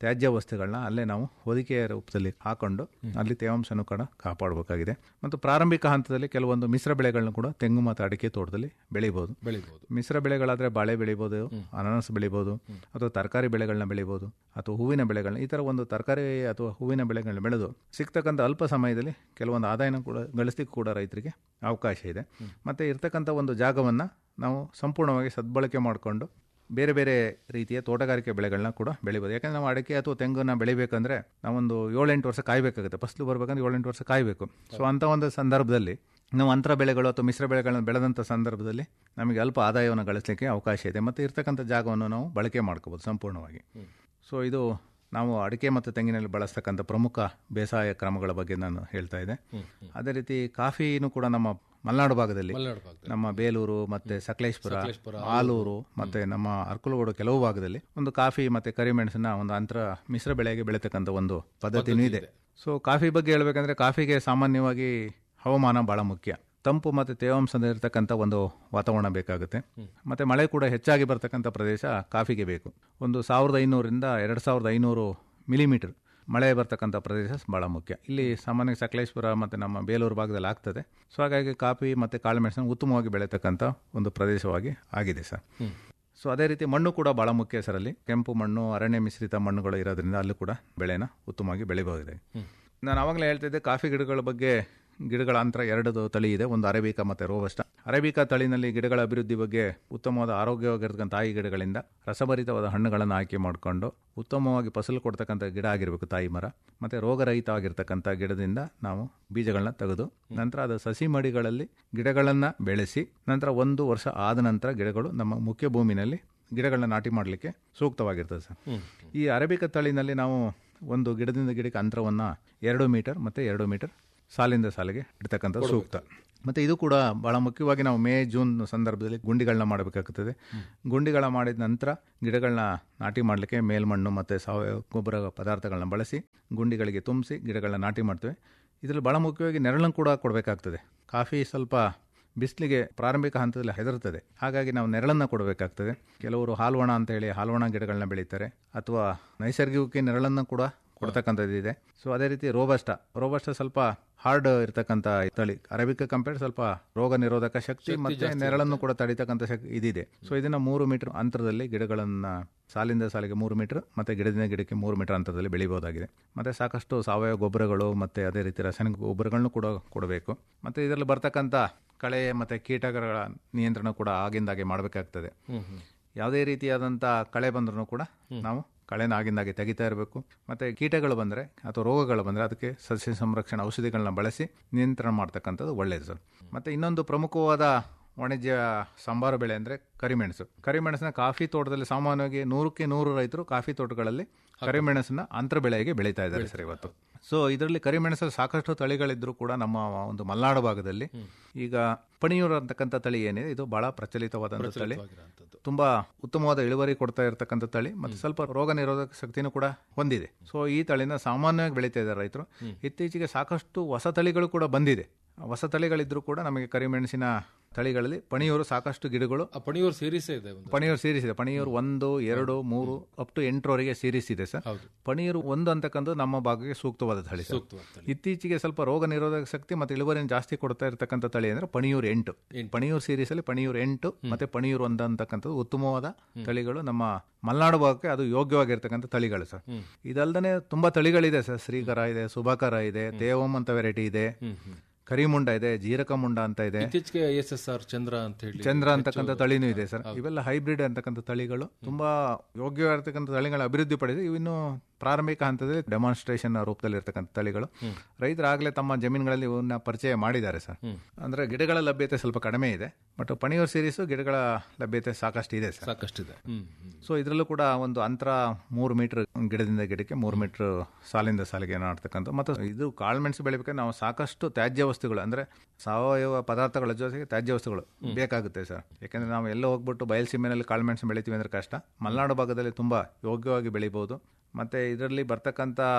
ತ್ಯಾಜ್ಯ ವಸ್ತುಗಳನ್ನ ಅಲ್ಲೇ ನಾವು ಹೊದಿಕೆಯ ರೂಪದಲ್ಲಿ ಹಾಕೊಂಡು ಅಲ್ಲಿ ತೇವಾಂಶನೂ ಕೂಡ ಕಾಪಾಡಬೇಕಾಗಿದೆ ಮತ್ತು ಪ್ರಾರಂಭಿಕ ಹಂತದಲ್ಲಿ ಕೆಲವೊಂದು ಮಿಶ್ರ ಬೆಳೆಗಳನ್ನ ಕೂಡ ತೆಂಗು ಮತ್ತು ಅಡಿಕೆ ತೋಟದಲ್ಲಿ ಬೆಳಿಬೋದು ಬೆಳಿಬಹುದು ಮಿಶ್ರ ಬೆಳೆಗಳಾದ್ರೆ ಬಾಳೆ ಬೆಳಿಬೋದು ಅನಾನಸ್ ಬೆಳಿಬೋದು ಅಥವಾ ತರಕಾರಿ ಬೆಳೆಗಳನ್ನ ಬೆಳಿಬೋದು ಅಥವಾ ಹೂವಿನ ಬೆಳೆಗಳನ್ನ ಈ ಥರ ಒಂದು ತರಕಾರಿ ಅಥವಾ ಹೂವಿನ ಬೆಳೆಗಳನ್ನ ಬೆಳೆದು ಸಿಗ್ತಕ್ಕಂಥ ಅಲ್ಪ ಸಮಯದಲ್ಲಿ ಕೆಲವೊಂದು ಆದಾಯನ ಕೂಡ ಗಳಿಸ್ಲಿಕ್ಕೆ ಕೂಡ ರೈತರಿಗೆ ಅವಕಾಶ ಇದೆ ಮತ್ತು ಇರ್ತಕ್ಕಂಥ ಒಂದು ಜಾಗವನ್ನು ನಾವು ಸಂಪೂರ್ಣವಾಗಿ ಸದ್ಬಳಕೆ ಮಾಡಿಕೊಂಡು ಬೇರೆ ಬೇರೆ ರೀತಿಯ ತೋಟಗಾರಿಕೆ ಬೆಳೆಗಳನ್ನ ಕೂಡ ಬೆಳಿಬೋದು ಯಾಕಂದ್ರೆ ನಾವು ಅಡಿಕೆ ಅಥವಾ ತೆಂಗನ್ನ ಬೆಳಿಬೇಕಂದ್ರೆ ನಾವೊಂದು ಏಳೆಂಟು ವರ್ಷ ಕಾಯಬೇಕಾಗುತ್ತೆ ಫಸ್ಲು ಬರ್ಬೇಕಂದ್ರೆ ಏಳೆಂಟು ವರ್ಷ ಕಾಯಬೇಕು ಸೊ ಅಂಥ ಒಂದು ಸಂದರ್ಭದಲ್ಲಿ ನಾವು ಅಂತರ ಬೆಳೆಗಳು ಅಥವಾ ಮಿಶ್ರ ಬೆಳೆಗಳನ್ನು ಬೆಳೆದಂಥ ಸಂದರ್ಭದಲ್ಲಿ ನಮಗೆ ಅಲ್ಪ ಆದಾಯವನ್ನು ಗಳಿಸಲಿಕ್ಕೆ ಅವಕಾಶ ಇದೆ ಮತ್ತು ಇರ್ತಕ್ಕಂಥ ಜಾಗವನ್ನು ನಾವು ಬಳಕೆ ಮಾಡ್ಕೋಬೋದು ಸಂಪೂರ್ಣವಾಗಿ ಸೊ ಇದು ನಾವು ಅಡಿಕೆ ಮತ್ತು ತೆಂಗಿನಲ್ಲಿ ಬಳಸ್ತಕ್ಕಂಥ ಪ್ರಮುಖ ಬೇಸಾಯ ಕ್ರಮಗಳ ಬಗ್ಗೆ ನಾನು ಹೇಳ್ತಾ ಇದ್ದೆ ಅದೇ ರೀತಿ ಕಾಫಿನೂ ಕೂಡ ನಮ್ಮ ಮಲೆನಾಡು ಭಾಗದಲ್ಲಿ ಮಲೆನಾಡು ಭಾಗದಲ್ಲಿ ನಮ್ಮ ಬೇಲೂರು ಮತ್ತೆ ಸಕಲೇಶ್ಪುರ ಆಲೂರು ಮತ್ತೆ ನಮ್ಮ ಅರ್ಕಲಗೋಡು ಕೆಲವು ಭಾಗದಲ್ಲಿ ಒಂದು ಕಾಫಿ ಮತ್ತೆ ಕರಿಮೆಣಸನ್ನ ಒಂದು ಅಂತರ ಮಿಶ್ರ ಬೆಳೆಗೆ ಬೆಳೀತಕ್ಕಂಥ ಒಂದು ಪದ್ಧತಿನೂ ಇದೆ ಸೊ ಕಾಫಿ ಬಗ್ಗೆ ಹೇಳ್ಬೇಕಂದ್ರೆ ಕಾಫಿಗೆ ಸಾಮಾನ್ಯವಾಗಿ ಹವಾಮಾನ ಬಹಳ ಮುಖ್ಯ ತಂಪು ಮತ್ತು ತೇವಾಂಶದ ಇರತಕ್ಕಂಥ ಒಂದು ವಾತಾವರಣ ಬೇಕಾಗುತ್ತೆ ಮತ್ತೆ ಮಳೆ ಕೂಡ ಹೆಚ್ಚಾಗಿ ಬರ್ತಕ್ಕಂಥ ಪ್ರದೇಶ ಕಾಫಿಗೆ ಬೇಕು ಒಂದು ಸಾವಿರದ ಐನೂರಿಂದ ಎರಡು ಸಾವಿರದ ಐನೂರು ಮಿಲಿಮೀಟರ್ ಮಳೆ ಬರ್ತಕ್ಕಂಥ ಪ್ರದೇಶ ಬಹಳ ಮುಖ್ಯ ಇಲ್ಲಿ ಸಾಮಾನ್ಯ ಸಕಲೇಶ್ಪುರ ಮತ್ತು ನಮ್ಮ ಬೇಲೂರು ಭಾಗದಲ್ಲಿ ಆಗ್ತದೆ ಸೊ ಹಾಗಾಗಿ ಕಾಫಿ ಮತ್ತು ಕಾಳುಮೆಣಸನ್ನು ಉತ್ತಮವಾಗಿ ಬೆಳೀತಕ್ಕಂಥ ಒಂದು ಪ್ರದೇಶವಾಗಿ ಆಗಿದೆ ಸರ್ ಸೊ ಅದೇ ರೀತಿ ಮಣ್ಣು ಕೂಡ ಬಹಳ ಮುಖ್ಯ ಸರ್ ಅಲ್ಲಿ ಕೆಂಪು ಮಣ್ಣು ಅರಣ್ಯ ಮಿಶ್ರಿತ ಮಣ್ಣುಗಳು ಇರೋದ್ರಿಂದ ಅಲ್ಲೂ ಕೂಡ ಬೆಳೆನ ಉತ್ತಮವಾಗಿ ಬೆಳಿಬಹುದಿದೆ ನಾನು ಆವಾಗಲೇ ಹೇಳ್ತಿದ್ದೆ ಕಾಫಿ ಗಿಡಗಳ ಬಗ್ಗೆ ಗಿಡಗಳ ಅಂತರ ಎರಡು ತಳಿ ಇದೆ ಒಂದು ಅರೇಬಿಕಾ ಮತ್ತು ರೋಬಸ್ಟ ಅರೇಬಿಕಾ ತಳಿನಲ್ಲಿ ಗಿಡಗಳ ಅಭಿವೃದ್ಧಿ ಬಗ್ಗೆ ಉತ್ತಮವಾದ ಆರೋಗ್ಯವಾಗಿರ್ತಕ್ಕಂಥ ತಾಯಿ ಗಿಡಗಳಿಂದ ರಸಭರಿತವಾದ ಹಣ್ಣುಗಳನ್ನು ಆಯ್ಕೆ ಮಾಡಿಕೊಂಡು ಉತ್ತಮವಾಗಿ ಫಸಲು ಕೊಡ್ತಕ್ಕಂಥ ಗಿಡ ಆಗಿರಬೇಕು ತಾಯಿ ಮರ ಮತ್ತು ರೋಗರಹಿತವಾಗಿರ್ತಕ್ಕಂಥ ಗಿಡದಿಂದ ನಾವು ಬೀಜಗಳನ್ನ ತೆಗೆದು ನಂತರ ಅದು ಸಸಿ ಮಡಿಗಳಲ್ಲಿ ಗಿಡಗಳನ್ನು ಬೆಳೆಸಿ ನಂತರ ಒಂದು ವರ್ಷ ಆದ ನಂತರ ಗಿಡಗಳು ನಮ್ಮ ಮುಖ್ಯ ಭೂಮಿನಲ್ಲಿ ಗಿಡಗಳನ್ನ ನಾಟಿ ಮಾಡಲಿಕ್ಕೆ ಸೂಕ್ತವಾಗಿರ್ತದೆ ಸರ್ ಈ ಅರೇಬಿಕಾ ತಳಿನಲ್ಲಿ ನಾವು ಒಂದು ಗಿಡದಿಂದ ಗಿಡಕ್ಕೆ ಅಂತರವನ್ನು ಎರಡು ಮೀಟರ್ ಮತ್ತು ಎರಡು ಮೀಟರ್ ಸಾಲಿಂದ ಸಾಲಿಗೆ ಇಡ್ತಕ್ಕಂಥ ಸೂಕ್ತ ಮತ್ತು ಇದು ಕೂಡ ಬಹಳ ಮುಖ್ಯವಾಗಿ ನಾವು ಮೇ ಜೂನ್ ಸಂದರ್ಭದಲ್ಲಿ ಗುಂಡಿಗಳನ್ನ ಮಾಡಬೇಕಾಗುತ್ತದೆ ಗುಂಡಿಗಳ ಮಾಡಿದ ನಂತರ ಗಿಡಗಳನ್ನ ನಾಟಿ ಮಾಡಲಿಕ್ಕೆ ಮೇಲ್ಮಣ್ಣು ಮತ್ತು ಸಾವಯವ ಗೊಬ್ಬರ ಪದಾರ್ಥಗಳನ್ನ ಬಳಸಿ ಗುಂಡಿಗಳಿಗೆ ತುಂಬಿಸಿ ಗಿಡಗಳನ್ನ ನಾಟಿ ಮಾಡ್ತೇವೆ ಇದರಲ್ಲಿ ಬಹಳ ಮುಖ್ಯವಾಗಿ ನೆರಳನ್ನು ಕೂಡ ಕೊಡಬೇಕಾಗ್ತದೆ ಕಾಫಿ ಸ್ವಲ್ಪ ಬಿಸಿಲಿಗೆ ಪ್ರಾರಂಭಿಕ ಹಂತದಲ್ಲಿ ಹೆದರ್ತದೆ ಹಾಗಾಗಿ ನಾವು ನೆರಳನ್ನು ಕೊಡಬೇಕಾಗ್ತದೆ ಕೆಲವರು ಹಾಲ್ವಣ ಅಂತ ಹೇಳಿ ಹಾಲ್ವಣ ಗಿಡಗಳನ್ನ ಬೆಳೀತಾರೆ ಅಥವಾ ನೈಸರ್ಗಿಕವಾಗಿ ನೆರಳನ್ನು ಕೂಡ ಕೊಡ್ತಕ್ಕಂಥದ್ದು ಇದೆ ಸೊ ಅದೇ ರೀತಿ ರೋಬಸ್ಟ ರೋಬಸ್ಟ ಸ್ವಲ್ಪ ಹಾರ್ಡ್ ಇರತಕ್ಕಂಥ ತಳಿ ಅರೇಬಿಕ ಕಂಪೇರ್ ಸ್ವಲ್ಪ ರೋಗ ನಿರೋಧಕ ಶಕ್ತಿ ಮತ್ತೆ ನೆರಳನ್ನು ಕೂಡ ತಡಿತಕ್ಕಂಥ ಶಕ್ತಿ ಇದಿದೆ ಸೊ ಇದನ್ನ ಮೂರು ಮೀಟರ್ ಅಂತರದಲ್ಲಿ ಗಿಡಗಳನ್ನ ಸಾಲಿಂದ ಸಾಲಿಗೆ ಮೂರು ಮೀಟರ್ ಮತ್ತೆ ಗಿಡದಿಂದ ಗಿಡಕ್ಕೆ ಮೂರು ಮೀಟರ್ ಅಂತರದಲ್ಲಿ ಬೆಳಿಬಹುದಾಗಿದೆ ಮತ್ತೆ ಸಾಕಷ್ಟು ಸಾವಯವ ಗೊಬ್ಬರಗಳು ಮತ್ತೆ ಅದೇ ರೀತಿ ರಾಸಾಯನಿಕ ಗೊಬ್ಬರಗಳನ್ನು ಕೂಡ ಕೊಡಬೇಕು ಮತ್ತೆ ಇದರಲ್ಲಿ ಬರ್ತಕ್ಕಂಥ ಕಳೆ ಮತ್ತೆ ಕೀಟಗಳ ನಿಯಂತ್ರಣ ಕೂಡ ಆಗಿಂದಾಗೆ ಮಾಡಬೇಕಾಗ್ತದೆ ಯಾವುದೇ ರೀತಿಯಾದಂಥ ಕಳೆ ಬಂದ್ರೂ ಕೂಡ ನಾವು ಕಳೆನ ಆಗಿಂದಾಗೆ ತೆಗಿತಾ ಇರಬೇಕು ಮತ್ತೆ ಕೀಟಗಳು ಬಂದರೆ ಅಥವಾ ರೋಗಗಳು ಬಂದರೆ ಅದಕ್ಕೆ ಸಸ್ಯ ಸಂರಕ್ಷಣಾ ಔಷಧಿಗಳನ್ನ ಬಳಸಿ ನಿಯಂತ್ರಣ ಮಾಡ್ತಕ್ಕಂಥದ್ದು ಒಳ್ಳೆಯದು ಸರ್ ಮತ್ತೆ ಇನ್ನೊಂದು ಪ್ರಮುಖವಾದ ವಾಣಿಜ್ಯ ಸಂಬಾರ ಬೆಳೆ ಅಂದರೆ ಕರಿಮೆಣಸು ಕರಿಮೆಣಸಿನ ಕಾಫಿ ತೋಟದಲ್ಲಿ ಸಾಮಾನ್ಯವಾಗಿ ನೂರಕ್ಕೆ ನೂರು ರೈತರು ಕಾಫಿ ತೋಟಗಳಲ್ಲಿ ಕರಿಮೆಣಸನ್ನ ಅಂತರ ಬೆಳೆಗೆ ಬೆಳೀತಾ ಇದ್ದಾರೆ ಸರ್ ಇವತ್ತು ಸೊ ಇದರಲ್ಲಿ ಕರಿಮೆಣಸಲ್ಲಿ ಸಾಕಷ್ಟು ತಳಿಗಳಿದ್ರು ಕೂಡ ನಮ್ಮ ಒಂದು ಮಲೆನಾಡು ಭಾಗದಲ್ಲಿ ಈಗ ಪಣಿಯೂರು ಅಂತಕ್ಕಂಥ ತಳಿ ಏನಿದೆ ಇದು ಬಹಳ ಪ್ರಚಲಿತವಾದಂಥ ತಳಿ ತುಂಬಾ ಉತ್ತಮವಾದ ಇಳುವರಿ ಕೊಡ್ತಾ ಇರತಕ್ಕಂಥ ತಳಿ ಮತ್ತೆ ಸ್ವಲ್ಪ ರೋಗ ನಿರೋಧಕ ಶಕ್ತಿನೂ ಕೂಡ ಹೊಂದಿದೆ ಸೊ ಈ ತಳಿನ ಸಾಮಾನ್ಯವಾಗಿ ಬೆಳೀತಾ ಇದ್ದಾರೆ ರೈತರು ಇತ್ತೀಚೆಗೆ ಸಾಕಷ್ಟು ಹೊಸ ತಳಿಗಳು ಕೂಡ ಬಂದಿದೆ ಹೊಸ ತಳಿಗಳಿದ್ರು ಕೂಡ ನಮಗೆ ಕರಿಮೆಣಸಿನ ತಳಿಗಳಲ್ಲಿ ಪಣಿಯೂರು ಸಾಕಷ್ಟು ಗಿಡಗಳು ಆ ಪಣಿಯೂರು ಸೀರೀಸೇ ಇದೆ ಒಂದು ಪಣಿಯೂರು ಸೀರೀಸ್ ಇದೆ ಪಣಿಯೂರು ಒಂದು ಎರಡು ಮೂರು ಅಪ್ ಟು ಎಂಟರವರೆಗೆ ಸೀರೀಸ್ ಇದೆ ಸರ್ ಹೌದು ಪಣಿಯೂರು ಒಂದು ಅಂತಕ್ಕಂಥ ನಮ್ಮ ಭಾಗಕ್ಕೆ ಸೂಕ್ತವಾದ ತಳಿ ಸರ್ ಸೂಕ್ತವಾದ ತಳಿ. ಇತ್ತೀಚೆಗೆ ಸ್ವಲ್ಪ ರೋಗ ನಿರೋಧಕ ಶಕ್ತಿ ಮತ್ತು ಇಳುವರಿಯನ್ನು ಜಾಸ್ತಿ ಕೊಡ್ತಾ ಇರತಕ್ಕಂಥ ತಳಿ ಅಂದ್ರೆ ಪಣಿಯೂರು ಎಂಟು ಪಣಿಯೂರು ಸೀರೀಸ್ ಅಲ್ಲಿ ಪಣಿಯೂರು ಎಂಟು ಮತ್ತೆ ಪಣಿಯೂರು ಒಂದು ಅಂತಕ್ಕಂಥದ್ದು ಉತ್ತಮವಾದ ತಳಿಗಳು ನಮ್ಮ ಮಲೆನಾಡು ಭಾಗಕ್ಕೆ ಅದು ಯೋಗ್ಯವಾಗಿರ್ತಕ್ಕಂಥ ತಳಿಗಳು ಸರ್ ಇದಲ್ದೇ ತುಂಬಾ ತಳಿಗಳಿದೆ ಸರ್ ಶ್ರೀಕರ ಇದೆ ಸುಭಾಕರ ಇದೆ ದೇವಂ ಅಂತ ವೆರೈಟಿ ಇದೆ ಕರಿಮುಂಡ ಇದೆ ಜೀರಕ ಮುಂಡ ಅಂತ ಇದೆ ಇತ್ತೀಚೆಗೆ ಎಸ್ ಎಸ್ ಆರ್ ಚಂದ್ರ ಅಂತ ಹೇಳಿ ಚಂದ್ರ ಅಂತಕ್ಕಂಥ ತಳಿನೂ ಇದೆ ಸರ್ ಇವೆಲ್ಲ ಹೈಬ್ರಿಡ್ ಅಂತಕ್ಕಂಥ ತಳಿಗಳು ತುಂಬಾ ಯೋಗ್ಯವಾಗಿರ್ತಕ್ಕಂಥ ತಳಿಗಳ ಅಭಿವೃದ್ಧಿ ಪಡೆದು ಇವಿನ್ನು ಪ್ರಾರಂಭಿಕ ಹಂತದಲ್ಲಿ ಡೆಮಾನ್ಸ್ಟ್ರೇಷನ್ ರೂಪದಲ್ಲಿ ಇರ್ತಕ್ಕಂಥ ತಳಿಗಳು ರೈತರಾಗಲೇ ತಮ್ಮ ಜಮೀನುಗಳಲ್ಲಿ ಇವನ್ನ ಪರಿಚಯ ಮಾಡಿದ್ದಾರೆ ಸರ್ ಅಂದ್ರೆ ಗಿಡಗಳ ಲಭ್ಯತೆ ಸ್ವಲ್ಪ ಕಡಿಮೆ ಇದೆ ಬಟ್ ಪಣಿಯೂರ್ ಸೀರೀಸ್ ಗಿಡಗಳ ಲಭ್ಯತೆ ಸಾಕಷ್ಟು ಇದೆ ಸರ್ ಸಾಕಷ್ಟಿದೆ ಹ್ಮ್ ಹ್ಮ್. ಸೊ ಇದರಲ್ಲೂ ಕೂಡ ಒಂದು ಅಂತರ ಮೂರು ಮೀಟರ್ ಗಿಡದಿಂದ ಗಿಡಕ್ಕೆ ಮೂರು ಮೀಟರ್ ಸಾಲಿಂದ ಸಾಲಿಗೆ ನಾಡ್ತಕ್ಕಂಥ ಮತ್ತು ಇದು ಕಾಳುಮೆಣಸು ಬೆಳಿಬೇಕಾದ್ರೆ ನಾವು ಸಾಕಷ್ಟು ತ್ಯಾಜ್ಯ ವಸ್ತುಗಳು ಅಂದ್ರೆ ಸಾವಯವ ಪದಾರ್ಥಗಳ ಜೊತೆಗೆ ತ್ಯಾಜ್ಯ ವಸ್ತುಗಳು ಬೇಕಾಗುತ್ತೆ ಸರ್ ಯಾಕಂದ್ರೆ ನಾವು ಎಲ್ಲ ಹೋಗ್ಬಿಟ್ಟು ಬಯಲುಸೀಮೆನಲ್ಲಿ ಕಾಳುಮೆಣಸು ಬೆಳಿತೀವಿ ಅಂದ್ರೆ ಕಷ್ಟ ಮಲೆನಾಡು ಭಾಗದಲ್ಲಿ ತುಂಬಾ ಯೋಗ್ಯವಾಗಿ ಬೆಳಿಬಹುದು ಮತ್ತೆ ಇದರಲ್ಲಿ ಬರ್ತಕ್ಕಂಥ